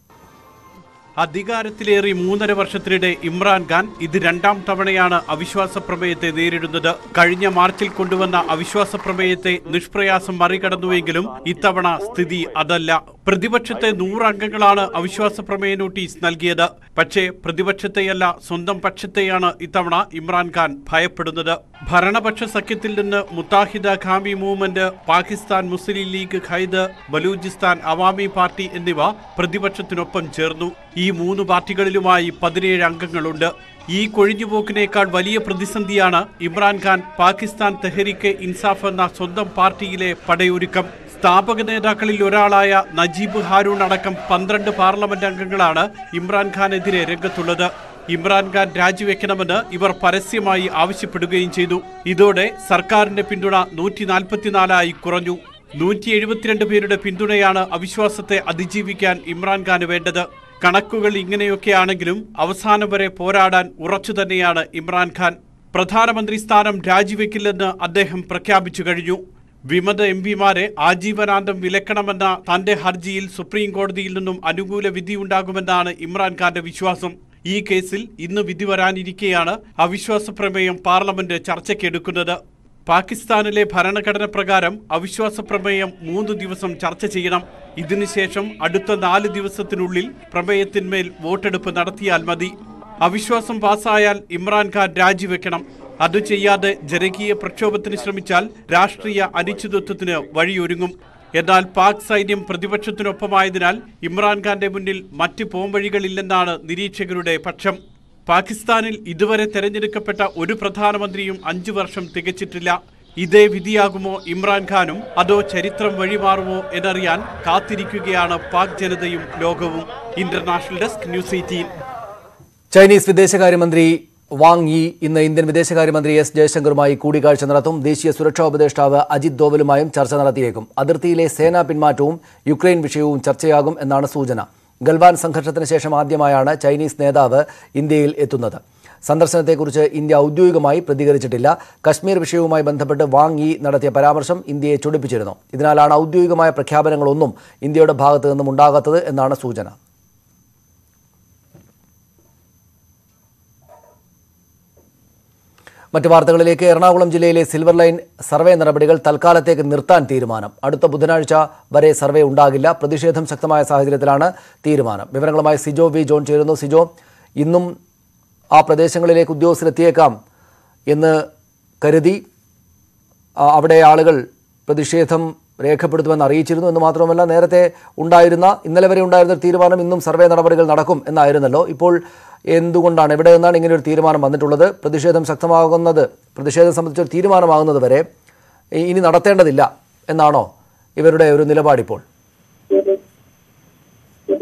അധികാരത്തിലേറി മൂന്നര വർഷത്തിനിടെ ഇമ്രാൻഖാൻ ഇത് രണ്ടാം തവണയാണ് അവിശ്വാസ പ്രമേയത്തെ നേരിടുന്നത് കഴിഞ്ഞ മാർച്ചിൽ കൊണ്ടുവന്ന അവിശ്വാസ പ്രമേയത്തെ നിഷ്പ്രയാസം മറികടന്നുവെങ്കിലും ഇത്തവണ സ്ഥിതി അതല്ല പ്രതിപക്ഷത്തെ നൂറ് അംഗങ്ങളാണ് അവിശ്വാസ പ്രമേയ നോട്ടീസ് നൽകിയത് പക്ഷേ പ്രതിപക്ഷത്തെയല്ല സ്വന്തം പക്ഷത്തെയാണ് ഇത്തവണ ഇമ്രാൻഖാൻ ഭയപ്പെടുന്നത് ഭരണപക്ഷ സഖ്യത്തിൽ നിന്ന് Muttahida Qaumi movement Pakistan Muslim league Quaid Balochistan Awami party എന്നിവ പ്രതിപക്ഷത്തിനൊപ്പം ചേർന്നു ഈ മൂന്ന് പാർട്ടികളിലുമായി പതിനേഴ് അംഗങ്ങളുണ്ട് ഈ കൊഴിഞ്ഞുപോക്കിനേക്കാൾ വലിയ പ്രതിസന്ധിയാണ് ഇമ്രാൻഖാൻ പാകിസ്ഥാൻ തെഹരിക്ക് ഇൻസാഫ് എന്ന സ്വന്തം പാർട്ടിയിലെ പടയൊരുക്കം സ്ഥാപക നേതാക്കളിൽ ഒരാളായ നജീബ് ഹാരൂൺ അടക്കം പന്ത്രണ്ട് പാർലമെന്റ് അംഗങ്ങളാണ് ഇമ്രാൻഖാനെതിരെ രംഗത്തുള്ളത് ഇമ്രാൻഖാൻ രാജിവെക്കണമെന്ന് ഇവർ പരസ്യമായി ആവശ്യപ്പെടുകയും ചെയ്തു ഇതോടെ സർക്കാരിന്റെ പിന്തുണ നൂറ്റി നാൽപ്പത്തിനാലായി കുറഞ്ഞു നൂറ്റി എഴുപത്തിരണ്ട് പേരുടെ പിന്തുണയാണ് അവിശ്വാസത്തെ അതിജീവിക്കാൻ ഇമ്രാൻഖാന് വേണ്ടത് കണക്കുകൾ ഇങ്ങനെയൊക്കെയാണെങ്കിലും അവസാനം വരെ പോരാടാൻ ഉറച്ചു തന്നെയാണ് ഇമ്രാൻഖാൻ പ്രധാനമന്ത്രി സ്ഥാനം രാജിവെക്കില്ലെന്ന് അദ്ദേഹം പ്രഖ്യാപിച്ചു കഴിഞ്ഞു വിമത എം പിമാരെ ആജീവനാന്തം വിലക്കണമെന്ന തന്റെ ഹർജിയിൽ സുപ്രീം കോടതിയിൽ നിന്നും അനുകൂല വിധിയുണ്ടാകുമെന്നാണ് ഇമ്രാൻഖാന്റെ വിശ്വാസം ഈ കേസിൽ ഇന്ന് വിധി വരാനിരിക്കെയാണ് അവിശ്വാസ പ്രമേയം പാർലമെന്റ് ചർച്ചയ്ക്കെടുക്കുന്നത് പാകിസ്ഥാനിലെ ഭരണഘടന പ്രകാരം അവിശ്വാസ പ്രമേയം മൂന്ന് ദിവസം ചർച്ച ചെയ്യണം ഇതിനുശേഷം അടുത്ത നാല് ദിവസത്തിനുള്ളിൽ പ്രമേയത്തിന്മേൽ വോട്ടെടുപ്പ് നടത്തിയാൽ മതി അവിശ്വാസം പാസ്സായാൽ ഇമ്രാൻഖാൻ രാജിവെക്കണം അത് ചെയ്യാതെ ജനകീയ പ്രക്ഷോഭത്തിന് ശ്രമിച്ചാൽ രാഷ്ട്രീയ അനിശ്ചിതത്വത്തിന് വഴിയൊരുങ്ങും എന്നാൽ പാക് സൈന്യം പ്രതിപക്ഷത്തിനൊപ്പമായതിനാൽ ഇമ്രാൻഖാന്റെ മുന്നിൽ മറ്റ് പോംവഴികളില്ലെന്നാണ് നിരീക്ഷകരുടെ പക്ഷം പാകിസ്ഥാനിൽ ഇതുവരെ തെരഞ്ഞെടുക്കപ്പെട്ട ഒരു പ്രധാനമന്ത്രിയും അഞ്ചു വർഷം തികച്ചിട്ടില്ല ഇതേ വിധിയാകുമോ ഇമ്രാൻഖാനും അതോ ചരിത്രം വഴിമാറുമോ എന്നറിയാൻ കാത്തിരിക്കുകയാണ് പാക് ജനതയും ലോകവും international desk news eighteen Chinese വിദേശകാര്യമന്ത്രി വാങ് യി ഇന്ന് ഇന്ത്യൻ വിദേശകാര്യമന്ത്രി എസ് ജയശങ്കറുമായി കൂടിക്കാഴ്ച നടത്തും ദേശീയ സുരക്ഷാ ഉപദേഷ്ടാവ് അജിത് ദോവലുമായും ചർച്ച നടത്തിയേക്കും അതിർത്തിയിലെ സേനാ പിന്മാറ്റവും യുക്രൈൻ വിഷയവും ചർച്ചയാകും എന്നാണ് സൂചന ഗൽവാൻ സംഘർഷത്തിന് ശേഷം ആദ്യമായാണ് ചൈനീസ് നേതാവ് ഇന്ത്യയിൽ എത്തുന്നത് സന്ദർശനത്തെക്കുറിച്ച് ഇന്ത്യ ഔദ്യോഗികമായി പ്രതികരിച്ചിട്ടില്ല കശ്മീർ വിഷയവുമായി ബന്ധപ്പെട്ട് വാങ് യി നടത്തിയ പരാമർശം ഇന്ത്യയെ ചൊടിപ്പിച്ചിരുന്നു ഇതിനാലാണ് ഔദ്യോഗികമായ പ്രഖ്യാപനങ്ങളൊന്നും ഇന്ത്യയുടെ ഭാഗത്തു നിന്നും ഉണ്ടാകാത്തത് എന്നാണ് സൂചന മറ്റ് വാർത്തകളിലേക്ക് എറണാകുളം ജില്ലയിലെ സിൽവർ ലൈൻ സർവേ നടപടികൾ തൽക്കാലത്തേക്ക് നിർത്താൻ തീരുമാനം അടുത്ത ബുധനാഴ്ച വരെ സർവേ ഉണ്ടാകില്ല പ്രതിഷേധം ശക്തമായ സാഹചര്യത്തിലാണ് തീരുമാനം വിവരങ്ങളുമായി സിജോ വി ജോൺ ചേരുന്നു സിജോ ഇന്നും ആ പ്രദേശങ്ങളിലേക്ക് ഉദ്യോഗസ്ഥരെത്തിയേക്കാം എന്ന് കരുതി ആ, അവിടെ ആളുകൾ പ്രതിഷേധം രേഖപ്പെടുത്തുമെന്ന് അറിയിച്ചിരുന്നു എന്ന് മാത്രമല്ല നേരത്തെ ഉണ്ടായിരുന്ന ഇന്നലെ വരെ ഉണ്ടായിരുന്ന ഒരു തീരുമാനം ഇന്നും സർവേ നടപടികൾ നടക്കും എന്നായിരുന്നല്ലോ ഇപ്പോൾ എന്തുകൊണ്ടാണ് എവിടെ നിന്നാണ് ഇങ്ങനെ ഒരു തീരുമാനം വന്നിട്ടുള്ളത് പ്രതിഷേധം ശക്തമാകുന്നത് പ്രതിഷേധം സംബന്ധിച്ചൊരു തീരുമാനമാകുന്നത് വരെ ഇ- ഇനി നടത്തേണ്ടതില്ല എന്നാണോ ഇവരുടെ ഒരു നിലപാടിപ്പോൾ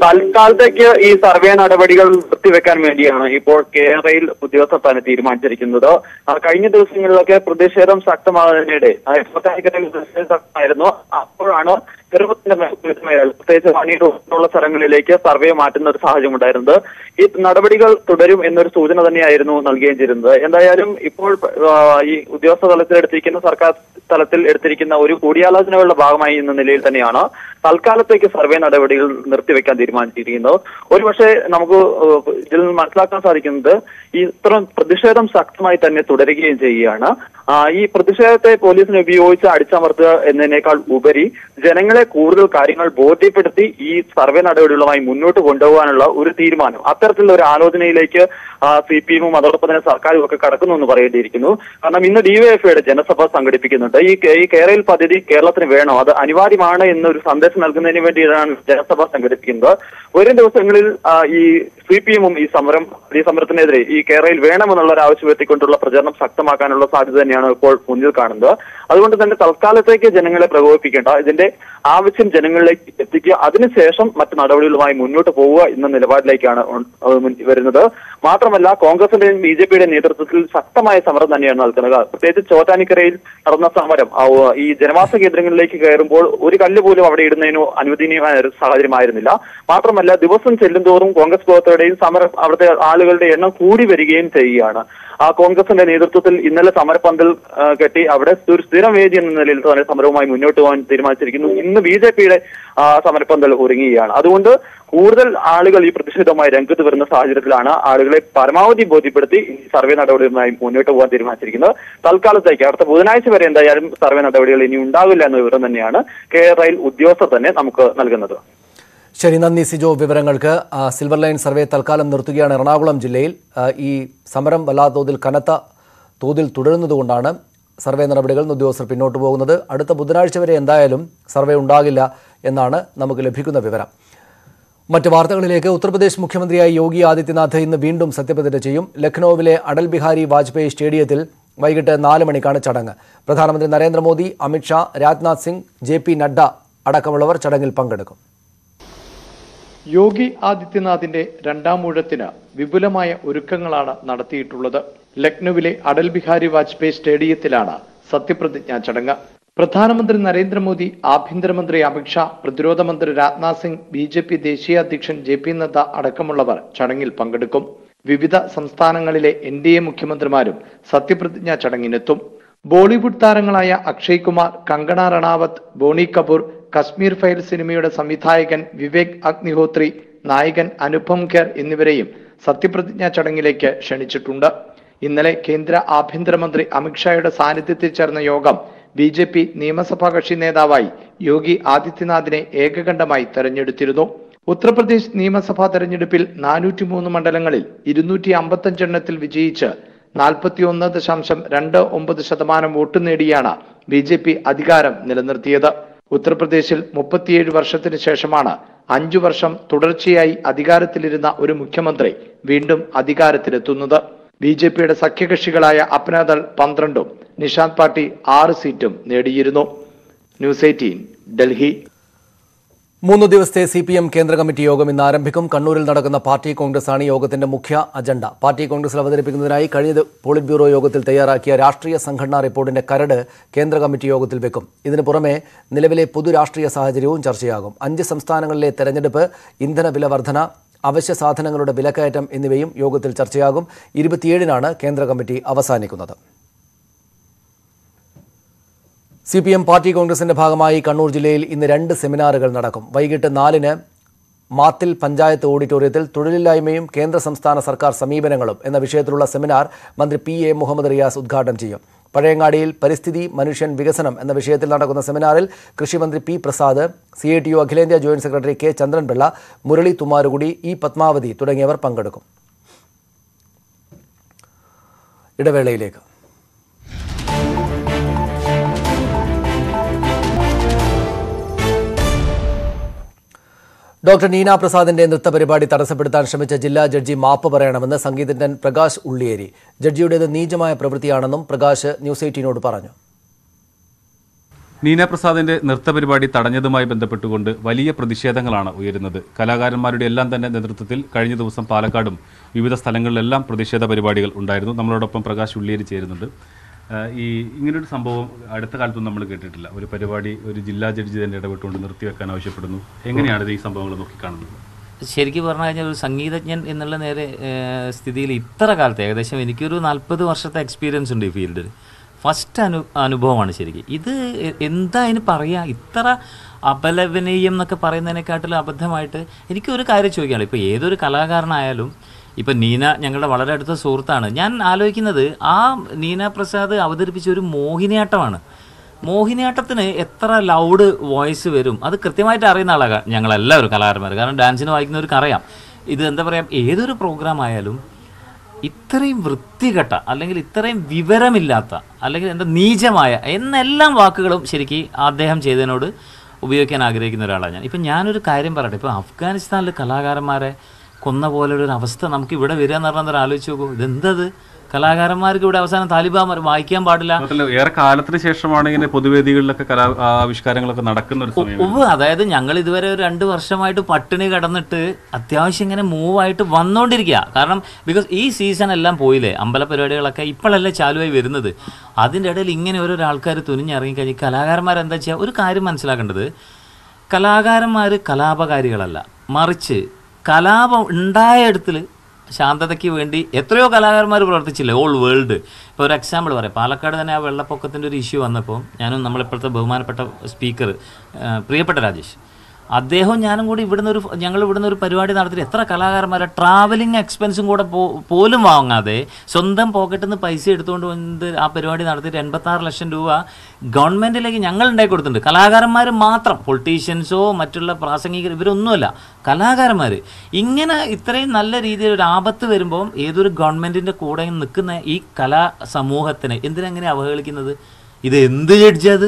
തൽക്കാലത്തേക്ക് ഈ സർവേ നടപടികൾ നിർത്തിവെക്കാൻ വേണ്ടിയാണ് ഇപ്പോൾ കേരളയിൽ ഉദ്യോഗസ്ഥർ തന്നെ തീരുമാനിച്ചിരിക്കുന്നത് ആ, കഴിഞ്ഞ ദിവസങ്ങളിലൊക്കെ പ്രതിഷേധം ശക്തമാകുന്നതിനിടെ ആ, ചോറ്റാനിക്കരയിൽ പ്രതിഷേധം ശക്തമായിരുന്നു അപ്പോഴാണ് കേരളത്തിന്റെ മേൽ പ്രത്യേകിച്ച് പണിയുള്ള സ്ഥലങ്ങളിലേക്ക് സർവേ മാറ്റുന്ന ഒരു സാഹചര്യം ഉണ്ടായിരുന്നത് ഈ നടപടികൾ തുടരും എന്നൊരു സൂചന തന്നെയായിരുന്നു നൽകുകയും ചെയ്തിരുന്നത് എന്തായാലും ഇപ്പോൾ ആ, ഈ ഉദ്യോഗസ്ഥ തലത്തിൽ എടുത്തിരിക്കുന്ന സർക്കാർ തലത്തിൽ എടുത്തിരിക്കുന്ന ഒരു കൂടിയാലോചനകളുടെ ഭാഗമായി എന്ന നിലയിൽ തന്നെയാണ് തൽക്കാലത്തേക്ക് സർവേ നടപടികൾ നിർത്തിവെക്കാൻ തീരുമാനിച്ചിരിക്കുന്നത് ഒരുപക്ഷെ നമുക്ക് ഏഹ്, ഇതിൽ നിന്ന് മനസ്സിലാക്കാൻ സാധിക്കുന്നത് ഈ ഇത്തരം പ്രതിഷേധം ശക്തമായി തന്നെ തുടരുകയും ചെയ്യുകയാണ് ആ, ഈ പ്രതിഷേധത്തെ പോലീസിനെ ഉപയോഗിച്ച് അടിച്ചമർത്തുക എന്നതിനേക്കാൾ ഉപരി ജനങ്ങളെ കൂടുതൽ കാര്യങ്ങൾ ബോധ്യപ്പെടുത്തി ഈ സർവേ നടപടികളുമായി മുന്നോട്ട് കൊണ്ടുപോകാനുള്ള ഒരു തീരുമാനം അത്തരത്തിലുള്ള ഒരു ആലോചനയിലേക്ക് സി പി എമ്മും അതോടൊപ്പം തന്നെ സർക്കാരും ഒക്കെ കടക്കുന്നു എന്ന് പറയേണ്ടിയിരിക്കുന്നു കാരണം ഇന്ന് ഡിവൈഎഫ്ഐയുടെ ജനസഭ സംഘടിപ്പിക്കുന്നുണ്ട് ഈ കേ- ഈ കേരളയിൽ പദ്ധതി കേരളത്തിന് വേണോ അത് അനിവാര്യമാണ് എന്നൊരു സന്ദേശം നൽകുന്നതിന് വേണ്ടിയാണ് ജനസഭ സംഘടിപ്പിക്കുന്നത് വരും ദിവസങ്ങളിൽ ആ, ഈ സി പി എമ്മും ഈ സമരം ഈ സമരത്തിനെതിരെ ഈ കേരളയിൽ വേണമെന്നുള്ള ഒരു ആവശ്യം എത്തിക്കൊണ്ടുള്ള പ്രചരണം ശക്തമാക്കാനുള്ള സാധ്യത തന്നെയാണ് ഇപ്പോൾ മുന്നിൽ കാണുന്നത് അതുകൊണ്ട് തന്നെ തൽക്കാലത്തേക്ക് ജനങ്ങളെ പ്രകോപിപ്പിക്കേണ്ട ഇതിന്റെ ആവശ്യം ജനങ്ങളിലേക്ക് എത്തിക്കുക അതിനുശേഷം മറ്റു നടപടികളുമായി മുന്നോട്ട് പോവുക എന്ന നിലപാടിലേക്കാണ് ഉൺ- ഏഹ് മുൻ- വരുന്നത് മാത്രമല്ല കോൺഗ്രസിന്റെയും ബി ജെ പിയുടെ നേതൃത്വത്തിൽ ശക്തമായ സമരം തന്നെയാണ് നടക്കുന്നത് പ്രത്യേകിച്ച് ചോറ്റാനിക്കരയിൽ നടന്ന സമരം ആ, ഓ, ഈ ജനവാസ കേന്ദ്രങ്ങളിലേക്ക് കയറുമ്പോൾ ഒരു കല്ല് പോലും അവിടെ ഇടുന്നതിനോ അനുവദനീയമായ ഒരു സാഹചര്യമായിരുന്നില്ല മാത്രമല്ല ദിവസം ചെല്ലുന്തോറും കോൺഗ്രസ് പ്രവർത്തകരുടെയും സമരം അവിടുത്തെ ആളുകളുടെ എണ്ണം കൂടി വരികയും ചെയ്യുകയാണ് ആ കോൺഗ്രസിന്റെ നേതൃത്വത്തിൽ ഇന്നലെ സമരപന്തൽ ആ, കെട്ടി അവിടെ ഒരു സ്ഥിരം വേദി എന്ന നിലയിൽ തന്നെ സമരവുമായി മുന്നോട്ട് പോകാൻ തീരുമാനിച്ചിരിക്കുന്നു ഇന്ന് ബി ജെ പിയുടെ സമരപന്തൽ ഒരുങ്ങുകയാണ് അതുകൊണ്ട് കൂടുതൽ ആളുകൾ ഈ പ്രതിഷേധവുമായി രംഗത്ത് വരുന്ന സാഹചര്യത്തിലാണ് ആളുകളെ പരമാവധി ബോധ്യപ്പെടുത്തി ഈ സർവേ നടപടികളുമായി മുന്നോട്ട് പോകാൻ തീരുമാനിച്ചിരിക്കുന്നത് തൽക്കാലത്തേക്ക് അടുത്ത ബുധനാഴ്ച വരെ എന്തായാലും സർവേ നടപടികൾ ഇനി ഉണ്ടാവില്ല എന്ന വിവരം തന്നെയാണ് കേരളയിൽ ഉദ്യോഗസ്ഥർ തന്നെ നമുക്ക് നൽകുന്നത് ശരി നന്ദി സിജോ വിവരങ്ങൾക്ക് ആ, സിൽവർ ലൈൻ സർവേ തൽക്കാലം നിർത്തുകയാണ് എറണാകുളം ജില്ലയിൽ ആ, ഈ സമരം വല്ലാത്ത തോതിൽ കനത്ത തോതിൽ തുടരുന്നതുകൊണ്ടാണ് സർവേ നടപടികൾ നിന്ന് ഉദ്യോഗസ്ഥർ പിന്നോട്ട് പോകുന്നത് അടുത്ത ബുധനാഴ്ച വരെ എന്തായാലും സർവേ ഉണ്ടാകില്ല എന്നാണ് നമുക്ക് ലഭിക്കുന്ന വിവരം മറ്റ് വാർത്തകളിലേക്ക് ഉത്തർപ്രദേശ് മുഖ്യമന്ത്രിയായി യോഗി ആദിത്യനാഥ് ഇന്ന് വീണ്ടും സത്യപ്രതിജ്ഞ ചെയ്യും ലക്നൌവിലെ അടൽ ബിഹാരി വാജ്പേയി സ്റ്റേഡിയത്തിൽ വൈകിട്ട് നാല് മണിക്കാണ് ചടങ്ങ് പ്രധാനമന്ത്രി നരേന്ദ്രമോദി അമിത്ഷാ രാജ്നാഥ് സിംഗ് ജെ പി നഡ്ഡ അടക്കമുള്ളവർ ചടങ്ങിൽ പങ്കെടുക്കും യോഗി ആദിത്യനാഥിന്റെ രണ്ടാം ഊഴത്തിന് വിപുലമായ ഒരുക്കങ്ങളാണ് നടത്തിയിട്ടുള്ളത് ലക്നൌവിലെ അടൽ ബിഹാരി വാജ്പേയി സ്റ്റേഡിയത്തിലാണ് സത്യപ്രതിജ്ഞാ ചടങ്ങ് പ്രധാനമന്ത്രി നരേന്ദ്രമോദി ആഭ്യന്തരമന്ത്രി അമിത്ഷാ പ്രതിരോധ മന്ത്രി Rajnath Singh B J P ദേശീയ അധ്യക്ഷൻ ജെ പി നദ്ദ അടക്കമുള്ളവർ ചടങ്ങിൽ പങ്കെടുക്കും വിവിധ സംസ്ഥാനങ്ങളിലെ എൻ ഡി എ മുഖ്യമന്ത്രിമാരും സത്യപ്രതിജ്ഞാ ചടങ്ങിനെത്തും ബോളിവുഡ് താരങ്ങളായ അക്ഷയ് കുമാർ കങ്കണ റണാവത്ത് ബോണി കപൂർ കശ്മീർ ഫയൽ സിനിമയുടെ സംവിധായകൻ വിവേക് അഗ്നിഹോത്രി നായകൻ അനുപം ഖേർ എന്നിവരെയും സത്യപ്രതിജ്ഞാ ചടങ്ങിലേക്ക് ക്ഷണിച്ചിട്ടുണ്ട് ഇന്നലെ കേന്ദ്ര ആഭ്യന്തരമന്ത്രി അമിത്ഷായുടെ സാന്നിധ്യത്തിൽ ചേർന്ന യോഗം ബി ജെ പി നിയമസഭാ കക്ഷി നേതാവായി യോഗി ആദിത്യനാഥിനെ ഏകകണ്ഠമായി തെരഞ്ഞെടുത്തിരുന്നു ഉത്തർപ്രദേശ് നിയമസഭാ തെരഞ്ഞെടുപ്പിൽ നാനൂറ്റി മൂന്ന് മണ്ഡലങ്ങളിൽ ഇരുന്നൂറ്റി അമ്പത്തഞ്ചെണ്ണത്തിൽ വിജയിച്ച് നാൽപ്പത്തിയൊന്ന് ദശാംശം രണ്ട് ഒമ്പത് ശതമാനം വോട്ട് നേടിയാണ് ബി ജെ പി അധികാരം നിലനിർത്തിയത് ഉത്തർപ്രദേശിൽ മുപ്പത്തിയേഴ് വർഷത്തിന് ശേഷമാണ് അഞ്ചു വർഷം തുടർച്ചയായി അധികാരത്തിലിരുന്ന ഒരു മുഖ്യമന്ത്രി വീണ്ടും അധികാരത്തിലെത്തുന്നത് ബി ജെ പിയുടെ സഖ്യകക്ഷികളായ അപ്നാദൾ പന്ത്രണ്ടും നിഷാന്ത് പാർട്ടി ആറ് സീറ്റും നേടിയിരുന്നു ന്യൂസ് എയ്റ്റീൻ ഡൽഹി മൂന്ന് ദിവസത്തെ സി പി എം കേന്ദ്ര കമ്മിറ്റി യോഗം ഇന്ന് ആരംഭിക്കും കണ്ണൂരിൽ നടക്കുന്ന പാർട്ടി കോൺഗ്രസ് ആണ് യോഗത്തിന്റെ മുഖ്യ അജണ്ട പാർട്ടി കോൺഗ്രസിൽ അവതരിപ്പിക്കുന്നതിനായി കഴിഞ്ഞ ദി- പോളിറ്റ് ബ്യൂറോ യോഗത്തിൽ തയ്യാറാക്കിയ രാഷ്ട്രീയ സംഘടനാ റിപ്പോർട്ടിന്റെ കരട് കേന്ദ്ര കമ്മിറ്റി യോഗത്തിൽ വെക്കും ഇതിന് പുറമെ നിലവിലെ പൊതു രാഷ്ട്രീയ സാഹചര്യവും ചർച്ചയാകും അഞ്ച് സംസ്ഥാനങ്ങളിലെ തെരഞ്ഞെടുപ്പ് ഇന്ധന വില വർധന അവശ്യ സാധനങ്ങളുടെ വിലക്കയറ്റം എന്നിവയും യോഗത്തിൽ ചർച്ചയാകും ഇരുപത്തിയേഴിനാണ് കേന്ദ്ര കമ്മിറ്റി അവസാനിക്കുന്നത് സി പി എം പാർട്ടി കോൺഗ്രസിന്റെ ഭാഗമായി കണ്ണൂർ ജില്ലയിൽ ഇന്ന് രണ്ട് സെമിനാറുകൾ നടക്കും വൈകിട്ട് നാലിന് മാത്തിൽ പഞ്ചായത്ത് ഓഡിറ്റോറിയത്തിൽ തൊഴിലില്ലായ്മയും കേന്ദ്ര സംസ്ഥാന സർക്കാർ സമീപനങ്ങളും എന്ന വിഷയത്തിലുള്ള സെമിനാർ മന്ത്രി പി എ മുഹമ്മദ് റിയാസ് ഉദ്ഘാടനം ചെയ്യും പഴയങ്ങാടിയിൽ പരിസ്ഥിതി മനുഷ്യൻ വികസനം എന്ന വിഷയത്തിൽ നടക്കുന്ന സെമിനാറിൽ കൃഷിമന്ത്രി P Prasad C I T U അഖിലേന്ത്യാ joint secretary K Chandran Pillai Murali Thumarukudy E Padmavathi തുടങ്ങിയവർ പങ്കെടുക്കും ഇടവേളയിലേക്ക് ഡോക്ടർ നീന പ്രസാദിന്റെ നൃത്തപരിപാടി തടസ്സപ്പെടുത്താൻ ശ്രമിച്ച ജില്ലാ ജഡ്ജി മാപ്പ് പറയണമെന്ന് സംഗീതജ്ഞൻ പ്രകാശ് ഉള്ളിയേരി ജഡ്ജിയുടേത് നീചമായ പ്രവൃത്തിയാണെന്നും പ്രകാശ് ന്യൂസ് എയ്റ്റീനോട് പറഞ്ഞു നീന പ്രസാദിന്റെ നൃത്തപരിപാടി തടഞ്ഞതുമായി ബന്ധപ്പെട്ടുകൊണ്ട് വലിയ പ്രതിഷേധങ്ങളാണ് ഉയരുന്നത് കലാകാരന്മാരുടെ എല്ലാം തന്നെ നേതൃത്വത്തിൽ കഴിഞ്ഞ ദിവസം പാലക്കാടും വിവിധ സ്ഥലങ്ങളിലെല്ലാം പ്രതിഷേധ പരിപാടികൾ ഉണ്ടായിരുന്നു നമ്മളോടൊപ്പം പ്രകാശ് ഉള്ളിയേരി ചേരുന്നുണ്ട് ആ, ഈ ഇങ്ങനൊരു സംഭവം അടുത്ത കാലത്തൊന്നും നമ്മൾ കേട്ടിട്ടില്ല ഒരു പരിപാടി ഒരു ജില്ലാ ജഡ്ജി തന്നെ ഇടപെട്ടുകൊണ്ട് നിർത്തിവെക്കാൻ ആവശ്യപ്പെടുന്നു എങ്ങനെയാണ് ഇത് ഈ സംഭവങ്ങൾ നോക്കിക്കാണുന്നത് ശരിക്കും പറഞ്ഞു കഴിഞ്ഞാൽ ഒരു സംഗീതജ്ഞൻ എന്നുള്ള നേരെ ഏഹ്, സ്ഥിതിയിൽ ഇത്ര കാലത്ത് ഏകദേശം എനിക്കൊരു നാൽപ്പത് വർഷത്തെ എക്സ്പീരിയൻസ് ഉണ്ട് ഈ ഫീൽഡിൽ ഫസ്റ്റ് അനു അനുഭവമാണ് ശരിക്കും ഇത് എ- എന്താ അതിന് പറയുക ഇത്ര അപലപനീയം എന്നൊക്കെ പറയുന്നതിനെക്കാട്ടിലും അബദ്ധമായിട്ട് എനിക്കൊരു കാര്യം ചോദിക്കാനുള്ളൂ ഇപ്പോൾ ഏതൊരു കലാകാരനായാലും ഇപ്പം നീന ഞങ്ങളുടെ വളരെ അടുത്ത സുഹൃത്താണ് ഞാൻ ആലോചിക്കുന്നത് ആ നീന പ്രസാദ് അവതരിപ്പിച്ച ഒരു മോഹിനിയാട്ടമാണ് മോഹിനിയാട്ടത്തിന് എത്ര ലൗഡ് വോയിസ് വരും അത് കൃത്യമായിട്ട് അറിയുന്ന ആളാണ് ഞങ്ങളെല്ലാവരും കലാകാരന്മാർ കാരണം ഡാൻസിന് വായിക്കുന്നവർക്ക് അറിയാം ഇത് എന്താ പറയുക ഏതൊരു പ്രോഗ്രാം ആയാലും ഇത്രയും വൃത്തികെട്ട അല്ലെങ്കിൽ ഇത്രയും വിവരമില്ലാത്ത അല്ലെങ്കിൽ എന്താ നീചമായ എന്നെല്ലാം വാക്കുകളും ശരിക്ക് അദ്ദേഹം ചെയ്തതിനോട് ഉപയോഗിക്കാൻ ആഗ്രഹിക്കുന്ന ഒരാളാണ് ഞാൻ ഇപ്പം ഞാനൊരു കാര്യം പറയട്ടെ ഇപ്പോൾ അഫ്ഗാനിസ്ഥാനിൽ കലാകാരന്മാരെ കൊന്ന പോലെ ഒരു അവസ്ഥ നമുക്ക് ഇവിടെ വരിക എന്ന് പറഞ്ഞാൽ ആലോചിച്ച് നോക്കൂ ഇതെന്തത് കലാകാരന്മാർക്ക് ഇവിടെ അവസാനം താലിബാൻ വായിക്കാൻ പാടില്ല മാത്രമല്ല ഏറെ കാലത്തിന് ശേഷമാണ് ഇങ്ങനെ പൊതുവേദികളിലൊക്കെ കലാ ആ, ആവിഷ്കാരങ്ങളൊക്കെ നടക്കുന്ന ഒരു സമയം ഉവ്വ് അതായത് ഞങ്ങൾ ഇതുവരെ ഒരു രണ്ട് വർഷമായിട്ട് പട്ടിണി കടന്നിട്ട് അത്യാവശ്യം ഇങ്ങനെ മൂവ് ആയിട്ട് വന്നുകൊണ്ടിരിക്കുക കാരണം ബിക്കോസ് ഈ സീസൺ എല്ലാം പോയില്ലേ അമ്പല പരിപാടികളൊക്കെ ഇപ്പോഴല്ലേ ചാലുവായി വരുന്നത് അതിൻ്റെ ഇടയിൽ ഇങ്ങനെ ഓരോ ആൾക്കാർ തുനിഞ്ഞിറങ്ങിക്കഴിഞ്ഞ് കലാകാരന്മാരെന്താ ചെയ്യുക ഒരു കാര്യം മനസ്സിലാക്കേണ്ടത് കലാകാരന്മാർ കലാപകാരികളല്ല മറിച്ച് കലാപം ഉണ്ടായയിടത്തിൽ ശാന്തതയ്ക്ക് വേണ്ടി എത്രയോ കലാകാരന്മാർ പ്രവർത്തിച്ചില്ലേ ഓൾ വേൾഡ് ഇപ്പോൾ ഒരു എക്സാമ്പിൾ പറയാം പാലക്കാട് തന്നെ ആ വെള്ളപ്പൊക്കത്തിൻ്റെ ഒരു ഇഷ്യൂ വന്നപ്പോൾ ഞാനും നമ്മളിപ്പോഴത്തെ ബഹുമാനപ്പെട്ട സ്പീക്കർ പ്രിയപ്പെട്ട രാജേഷ് അദ്ദേഹവും ഞാനും കൂടി ഇവിടുന്ന് ഒരു ഞങ്ങൾ ഇവിടുന്ന് ഒരു പരിപാടി നടത്തി എത്ര കലാകാരന്മാരെ ട്രാവലിംഗ് എക്സ്പെൻസും കൂടെ പോ പോലും വാങ്ങാതെ സ്വന്തം പോക്കറ്റിൽ നിന്ന് പൈസ എടുത്തുകൊണ്ട് വന്ന് ആ പരിപാടി നടത്തിയിട്ട് എൺപത്താറ് ലക്ഷം രൂപ ഗവൺമെൻറ്റിലേക്ക് ഞങ്ങൾ ഉണ്ടാക്കി കൊടുത്തിട്ടുണ്ട് കലാകാരന്മാർ മാത്രം പൊളിറ്റീഷ്യൻസോ മറ്റുള്ള പ്രാസംഗികർ ഇവരൊന്നുമല്ല കലാകാരന്മാർ ഇങ്ങനെ ഇത്രയും നല്ല രീതിയിൽ ഒരു ആപത്ത് വരുമ്പോൾ ഏതൊരു ഗവൺമെൻറ്റിൻ്റെ കൂടെ നിൽക്കുന്ന ഈ കലാ സമൂഹത്തിനെ എന്തിനെങ്ങനെ അവഹേളിക്കുന്നത് ഇത് എന്ത് ജഡ്ജത്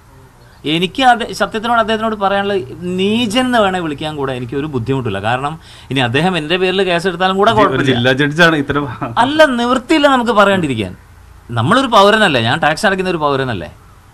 എനിക്ക് അത് സത്യത്തിനോട് അദ്ദേഹത്തിനോട് പറയാനുള്ള നീചൻ എന്ന് വേണേൽ വിളിക്കാൻ കൂടെ എനിക്ക് ഒരു ബുദ്ധിമുട്ടില്ല കാരണം ഇനി അദ്ദേഹം എൻ്റെ പേരിൽ കേസെടുത്താലും കൂടെ ഒരു കുഴപ്പമില്ല ജില്ലാ ജഡ്ജാണ് ഇത്തരം അല്ല നിവൃത്തിയില്ല നമുക്ക് പറയാണ്ടിരിക്കാൻ നമ്മളൊരു പൗരനല്ലേ ഞാൻ ടാക്സ് അടയ്ക്കുന്ന ഒരു പൗരനല്ലേ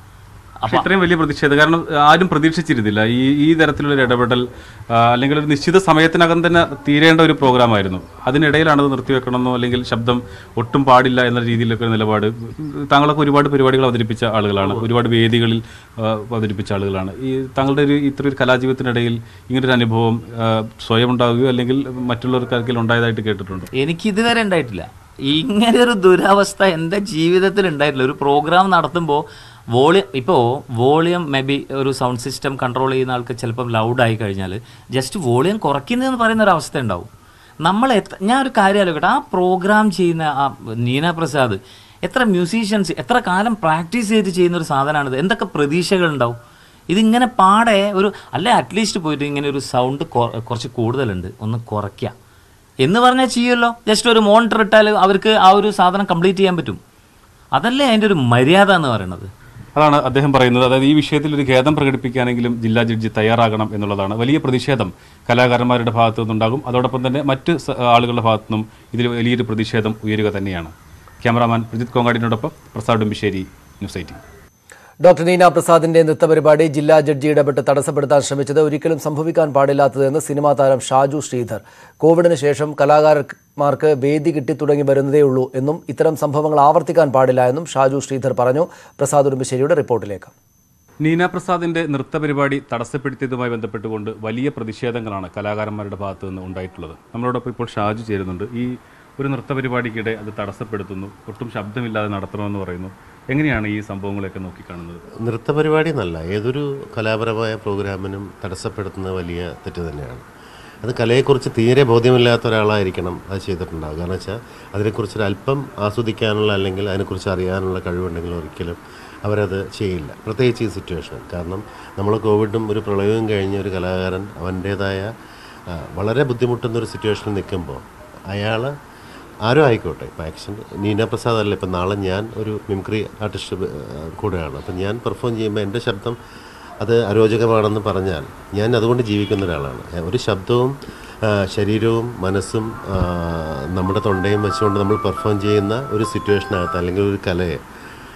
പക്ഷെ ഇത്രയും വലിയ പ്രതിഷേധം കാരണം ആരും പ്രതീക്ഷിച്ചിരുന്നില്ല ഈ ഈ തരത്തിലുള്ള ഒരു ഇടപെടൽ ആ, അല്ലെങ്കിൽ ഒരു നിശ്ചിത സമയത്തിനകം തന്നെ തീരേണ്ട ഒരു പ്രോഗ്രാമായിരുന്നു അതിനിടയിലാണ് അത് നിർത്തിവെക്കണമെന്നോ അല്ലെങ്കിൽ ശബ്ദം ഒട്ടും പാടില്ല എന്ന രീതിയിലൊക്കെ ഒരു നിലപാട് താങ്കളൊക്കെ ഒരുപാട് പരിപാടികൾ അവതരിപ്പിച്ച ആളുകളാണ് ഒരുപാട് വേദികളിൽ ആ, അവതരിപ്പിച്ച ആളുകളാണ് ഈ താങ്കളുടെ ഒരു ഇത്ര ഒരു കലാജീവിതത്തിനിടയിൽ ഇങ്ങനൊരു അനുഭവം ആ, സ്വയം ഉണ്ടാവുകയോ അല്ലെങ്കിൽ മറ്റുള്ളവർക്ക് ആർക്കെങ്കിലും ഉണ്ടായതായിട്ട് കേട്ടിട്ടുണ്ടോ എനിക്ക് ഇതുവരെ ഉണ്ടായിട്ടില്ല ഇങ്ങനെ ഒരു ദുരവസ്ഥ എൻ്റെ ജീവിതത്തിൽ ഉണ്ടായിട്ടില്ല ഒരു പ്രോഗ്രാം നടത്തുമ്പോൾ വോളിയം ഇപ്പോൾ വോളിയം മേ ബി ഒരു സൗണ്ട് സിസ്റ്റം കൺട്രോൾ ചെയ്യുന്ന ആൾക്ക് ചിലപ്പം ലൗഡായി കഴിഞ്ഞാൽ ജസ്റ്റ് വോളിയം കുറയ്ക്കുന്നതെന്ന് പറയുന്ന ഒരു അവസ്ഥ ഉണ്ടാവും നമ്മൾ എത്ര ഞാൻ ഒരു കാര്യം ആലോചിക്കട്ടെ ആ പ്രോഗ്രാം ചെയ്യുന്ന ആ നീന പ്രസാദ് എത്ര മ്യൂസീഷ്യൻസ് എത്ര കാലം പ്രാക്ടീസ് ചെയ്ത് ചെയ്യുന്ന ഒരു സാധനമാണിത് എന്തൊക്കെ പ്രതീക്ഷകളുണ്ടാവും ഇതിങ്ങനെ പാടെ ഒരു അല്ലെ അറ്റ്ലീസ്റ്റ് പോയിട്ട് ഇങ്ങനെ ഒരു സൗണ്ട് കുറച്ച് കൂടുതലുണ്ട് ഒന്ന് കുറയ്ക്കുക എന്ന് പറഞ്ഞാൽ ചെയ്യുമല്ലോ ജസ്റ്റ് ഒരു മോണിറ്റർ ഇട്ടാൽ അവർക്ക് ആ ഒരു സാധനം കംപ്ലീറ്റ് ചെയ്യാൻ പറ്റും അതല്ലേ അതിൻ്റെ ഒരു മര്യാദ എന്ന് പറയുന്നത് അതാണ് അദ്ദേഹം പറയുന്നത് അതായത് ഈ വിഷയത്തിൽ ഒരു ഖേദം പ്രകടിപ്പിക്കാനെങ്കിലും ജില്ലാ ജഡ്ജി തയ്യാറാകണം എന്നുള്ളതാണ് വലിയ പ്രതിഷേധം കലാകാരന്മാരുടെ ഭാഗത്തു നിന്നുണ്ടാകും അതോടൊപ്പം തന്നെ മറ്റ് സ- ആളുകളുടെ ഭാഗത്തു നിന്നും ഇതിൽ വലിയൊരു പ്രതിഷേധം ഉയരുക തന്നെയാണ് ക്യാമറാമാൻ പ്രജിത് കോങ്ങാടിനോടൊപ്പം Prasad Umbissery news eighteen doctor Neena പ്രസാദിന്റെ നൃത്തപരിപാടി ജില്ലാ ജഡ്ജി ഇടപെട്ട് തടസ്സപ്പെടുത്താൻ ശ്രമിച്ചത് ഒരിക്കലും സംഭവിക്കാൻ പാടില്ലാത്തതെന്ന് സിനിമാ താരം ഷാജു ശ്രീധർ കോവിഡിന് ശേഷം കലാകാരന്മാർക്ക് വേദി കിട്ടി തുടങ്ങി വരുന്നതേ ഉള്ളൂ എന്നും ഇത്തരം സംഭവങ്ങൾ ആവർത്തിക്കാൻ പാടില്ല എന്നും ഷാജു ശ്രീധർ പറഞ്ഞു പ്രസാദ് ഉടുമ്പശ്ശേരിയുടെ റിപ്പോർട്ടിലേക്ക് നീന പ്രസാദിന്റെ നൃത്തപരിപാടി തടസ്സപ്പെടുത്തിയതുമായി ബന്ധപ്പെട്ടുകൊണ്ട് വലിയ പ്രതിഷേധങ്ങളാണ് കലാകാരന്മാരുടെ ഭാഗത്തു നിന്ന് ഉണ്ടായിട്ടുള്ളത് നമ്മളോടൊപ്പം ഇപ്പോൾ ഷാജു ചേരുന്നുണ്ട് ഈ ഒരു നൃത്തപരിപാടിക്കിടെ അത് തടസ്സപ്പെടുത്തുന്നു ഒട്ടും ശബ്ദമില്ലാതെ നടത്തണമെന്ന് പറയുന്നു എങ്ങനെയാണ് ഈ സംഭവങ്ങളെയൊക്കെ നോക്കിക്കാണുന്നത് നൃത്തപരിപാടി എന്നല്ല ഏതൊരു കലാപരമായ പ്രോഗ്രാമിനും തടസ്സപ്പെടുത്തുന്ന വലിയ തെറ്റ് തന്നെയാണ് അത് കലയെക്കുറിച്ച് തീരെ ബോധ്യമില്ലാത്ത ഒരാളായിരിക്കണം അത് ചെയ്തിട്ടുണ്ടാവുക കാരണം വെച്ചാൽ അതിനെക്കുറിച്ചൊരു അല്പം ആസ്വദിക്കാനുള്ള അല്ലെങ്കിൽ അതിനെക്കുറിച്ച് അറിയാനുള്ള കഴിവുണ്ടെങ്കിൽ ഒരിക്കലും അവരത് ചെയ്യില്ല പ്രത്യേകിച്ച് ഈ സിറ്റുവേഷൻ കാരണം നമ്മൾ കോവിഡും ഒരു പ്രളയവും കഴിഞ്ഞ ഒരു കലാകാരൻ അവൻ്റേതായ ആ, വളരെ ബുദ്ധിമുട്ടുന്ന ഒരു സിറ്റുവേഷനിൽ നിൽക്കുമ്പോൾ അയാൾ ആരും ആയിക്കോട്ടെ ഇപ്പോൾ ആക്ഷൻ നീന പ്രസാദ് അല്ല ഇപ്പം നാളെ ഞാൻ ഒരു മിമിക്രി ആർട്ടിസ്റ്റ് കൂടെയാണ് അപ്പം ഞാൻ പെർഫോം ചെയ്യുമ്പോൾ എൻ്റെ ശബ്ദം അത് അരോചകമാണെന്ന് പറഞ്ഞാൽ ഞാൻ അതുകൊണ്ട് ജീവിക്കുന്ന ഒരാളാണ് ഏ, ഒരു ശബ്ദവും ആ, ശരീരവും മനസ്സും ആ, നമ്മുടെ തൊണ്ടയും വെച്ചുകൊണ്ട് നമ്മൾ പെർഫോം ചെയ്യുന്ന ഒരു സിറ്റുവേഷനകത്ത് അല്ലെങ്കിൽ ഒരു കലയെ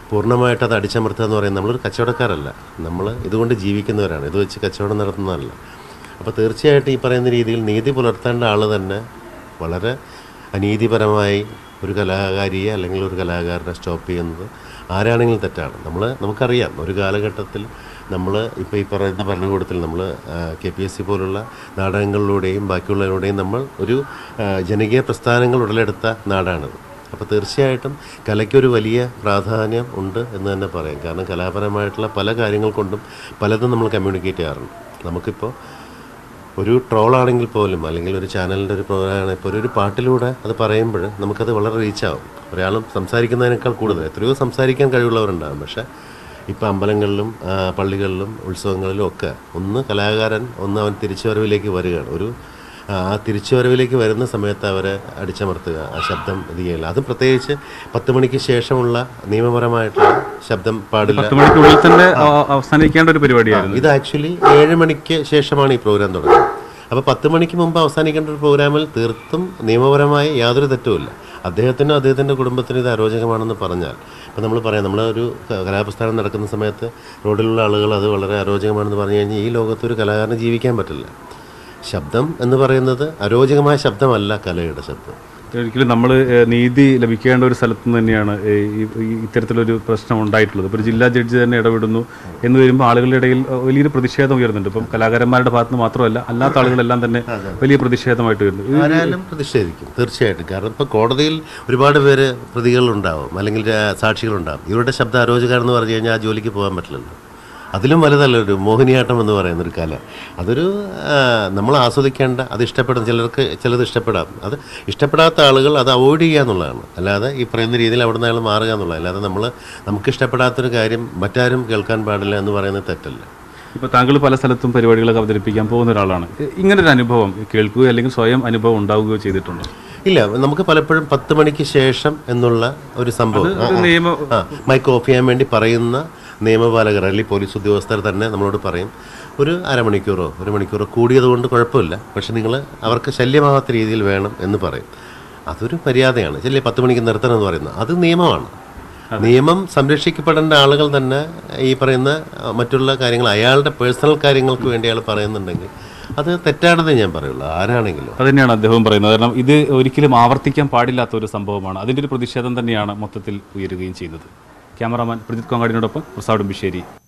പൂർണ്ണമായിട്ട് അത് അടിച്ചമർത്തുക എന്ന് പറയുന്നത് നമ്മളൊരു കച്ചവടക്കാരല്ല നമ്മൾ ഇതുകൊണ്ട് ജീവിക്കുന്നവരാണ് ഇത് വെച്ച് കച്ചവടം നടത്തുന്നതല്ല അപ്പോൾ തീർച്ചയായിട്ടും ഈ പറയുന്ന രീതിയിൽ നീതി പുലർത്തേണ്ട ആൾ തന്നെ വളരെ അനീതിപരമായി ഒരു കലാകാരിയെ അല്ലെങ്കിൽ ഒരു കലാകാരനെ സ്റ്റോപ്പ് ചെയ്യുന്നത് ആരാണെങ്കിലും തെറ്റാണ് നമ്മൾ നമുക്കറിയാം ഒരു കാലഘട്ടത്തിൽ നമ്മൾ ഇപ്പോൾ ഈ പറയുന്ന ഭരണകൂടത്തിൽ നമ്മൾ കെ പി എസ് സി പോലുള്ള നാടകങ്ങളിലൂടെയും ബാക്കിയുള്ളവരുടെയും നമ്മൾ ഒരു ആ, ജനകീയ പ്രസ്ഥാനങ്ങൾ ഉടലെടുത്ത നാടാണിത് അപ്പോൾ തീർച്ചയായിട്ടും കലയ്ക്കൊരു വലിയ പ്രാധാന്യം ഉണ്ട് എന്ന് തന്നെ പറയാം കാരണം കലാപരമായിട്ടുള്ള പല കാര്യങ്ങൾ കൊണ്ടും പലതും നമ്മൾ കമ്മ്യൂണിക്കേറ്റ് ചെയ്യാറുണ്ട് നമുക്കിപ്പോൾ ഒരു ട്രോളാണെങ്കിൽ പോലും അല്ലെങ്കിൽ ഒരു ചാനലിൻ്റെ ഒരു പ്രോഗ്രാമാണ് ഇപ്പോൾ ഒരു പാട്ടിലൂടെ അത് പറയുമ്പോൾ നമുക്കത് വളരെ റീച്ചാവും ഒരാളും സംസാരിക്കുന്നതിനേക്കാൾ കൂടുതൽ എത്രയോ സംസാരിക്കാൻ കഴിവുള്ളവരുണ്ടാകും പക്ഷേ ഇപ്പോൾ അമ്പലങ്ങളിലും ആ, പള്ളികളിലും ഉത്സവങ്ങളിലും ഒക്കെ ഒന്ന് കലാകാരൻ ഒന്ന് അവൻ തിരിച്ചുവരവിലേക്ക് വരികയാണ് ഒരു ആ ആ തിരിച്ചുവരവിലേക്ക് വരുന്ന സമയത്ത് അവരെ അടിച്ചമർത്തുക ആ ശബ്ദം ഇത് ചെയ്യില്ല അതും പ്രത്യേകിച്ച് പത്ത് മണിക്ക് ശേഷമുള്ള നിയമപരമായിട്ടുള്ള ശബ്ദം പാടില്ല പത്ത് മണിക്കുള്ളിൽ തന്നെ അവ- അവസാനിക്കേണ്ട ഒരു പരിപാടിയായിരുന്നു ഇത് ആക്ച്വലി ഏഴ് മണിക്ക് ശേഷമാണ് ഈ പ്രോഗ്രാം തുടങ്ങുന്നത് അപ്പോൾ പത്ത് മണിക്ക് മുമ്പ് അവസാനിക്കേണ്ട ഒരു പ്രോഗ്രാമിൽ തീർത്തും നിയമപരമായി യാതൊരു തെറ്റുമില്ല അദ്ദേഹത്തിനും അദ്ദേഹത്തിൻ്റെ കുടുംബത്തിനും ഇത് അരോചകമാണെന്ന് പറഞ്ഞാൽ ഇപ്പോൾ നമ്മൾ പറയാം നമ്മൾ ഒരു ക- കലാപ്രസ്ഥാനം നടക്കുന്ന സമയത്ത് റോഡിലുള്ള ആളുകൾ അത് വളരെ അരോചകമാണെന്ന് പറഞ്ഞു കഴിഞ്ഞാൽ ഈ ലോകത്ത് ഒരു കലാകാരന് ജീവിക്കാൻ പറ്റില്ല ശബ്ദം എന്ന് പറയുന്നത് അരോചകമായ ശബ്ദമല്ല കലയുടെ ശബ്ദം ഒരിക്കലും നമ്മൾ നീതി ലഭിക്കേണ്ട ഒരു സ്ഥലത്ത് നിന്ന് തന്നെയാണ് ഏഹ്, ഈ- ഈ ഇത്തരത്തിലൊരു പ്രശ്നം ഉണ്ടായിട്ടുള്ളത് ഇപ്പോൾ ഒരു ജില്ലാ ജഡ്ജി തന്നെ ഇടപെടുന്നു എന്ന് വരുമ്പോൾ ആളുകളുടെ ഇടയിൽ ഏഹ്, വലിയൊരു പ്രതിഷേധം ഉയർന്നുണ്ട് ഇപ്പം കലാകാരന്മാരുടെ ഭാഗത്ത് നിന്ന് മാത്രമല്ല അല്ലാത്ത ആളുകളെല്ലാം തന്നെ വലിയ പ്രതിഷേധമായിട്ട് വരുന്നു ഇത് ആരായാലും പ്രതിഷേധിക്കും തീർച്ചയായിട്ടും കാരണം ഇപ്പോൾ കോടതിയിൽ ഒരുപാട് പേര് പ്രതികളുണ്ടാവും അല്ലെങ്കിൽ രാ- സാക്ഷികളുണ്ടാവും ഇവരുടെ ശബ്ദം അരോചകരെന്ന് പറഞ്ഞു കഴിഞ്ഞാൽ ആ ജോലിക്ക് പോകാൻ പറ്റില്ലല്ലോ അതിലും വലുതല്ല ഒരു മോഹിനിയാട്ടം എന്ന് പറയുന്ന ഒരു കല അതൊരു ആ, നമ്മൾ ആസ്വദിക്കേണ്ട അത് ഇഷ്ടപ്പെടുന്ന ചിലർക്ക് ചിലത് ഇഷ്ടപ്പെടാം അത് ഇഷ്ടപ്പെടാത്ത ആളുകൾ അത് അവോയ്ഡ് ചെയ്യുക എന്നുള്ളതാണ് അല്ലാതെ ഈ പറയുന്ന രീതിയിൽ അവിടെ നിന്ന് അയാൾ മാറുക എന്നുള്ളത് അല്ലാതെ നമ്മൾ നമുക്ക് ഇഷ്ടപ്പെടാത്തൊരു കാര്യം മറ്റാരും കേൾക്കാൻ പാടില്ല എന്ന് പറയുന്നത് തെറ്റല്ല ഇപ്പോൾ താങ്കൾ പല സ്ഥലത്തും പരിപാടികളൊക്കെ അവതരിപ്പിക്കാൻ പോകുന്ന ഒരാളാണ് ഇ- ഇങ്ങനൊരു അനുഭവം കേൾക്കുകയോ അല്ലെങ്കിൽ സ്വയം അനുഭവം ഉണ്ടാവുകയോ ചെയ്തിട്ടുണ്ടോ ഇല്ല നമുക്ക് പലപ്പോഴും പത്ത് മണിക്ക് ശേഷം എന്നുള്ള ഒരു സംഭവം അത് ഒരു ആ, ആ. നിയമ- ആ മൈക്ക് ഓഫ് ചെയ്യാൻ വേണ്ടി പറയുന്ന നിയമപാലകർ അല്ലെങ്കിൽ പോലീസ് ഉദ്യോഗസ്ഥർ തന്നെ നമ്മളോട് പറയും ഒരു അരമണിക്കൂറോ ഒരു മണിക്കൂറോ കൂടിയത് കൊണ്ട് കുഴപ്പമില്ല പക്ഷെ നിങ്ങൾ അവർക്ക് ശല്യമാകാത്ത രീതിയിൽ വേണം എന്ന് പറയും അതൊരു മര്യാദയാണ് ശരി പത്ത് മണിക്ക് നിർത്തണം എന്ന് പറയുന്നത് അത് നിയമമാണ് നിയമം സംരക്ഷിക്കപ്പെടേണ്ട ആളുകൾ തന്നെ ഈ പറയുന്ന ആ, മറ്റുള്ള കാര്യങ്ങൾ അയാളുടെ പേഴ്സണൽ കാര്യങ്ങൾക്ക് വേണ്ടി അയാൾ പറയുന്നുണ്ടെങ്കിൽ അത് തെറ്റാണെന്നേ ഞാൻ പറയുള്ളൂ ആരാണെങ്കിലും അത് തന്നെയാണ് അദ്ദേഹവും പറയുന്നത് കാരണം ഇത് ഒരിക്കലും ആവർത്തിക്കാൻ പാടില്ലാത്ത ഒരു സംഭവമാണ് അതിൻ്റെ ഒരു പ്രതിഷേധം തന്നെയാണ് മൊത്തത്തിൽ ഉയരുകയും ചെയ്യുന്നത് ക്യാമറാമാൻ പ്രജിത് കൊങ്ങാടിനോടൊപ്പം പ്രസാദ് ബിശ്ശേരി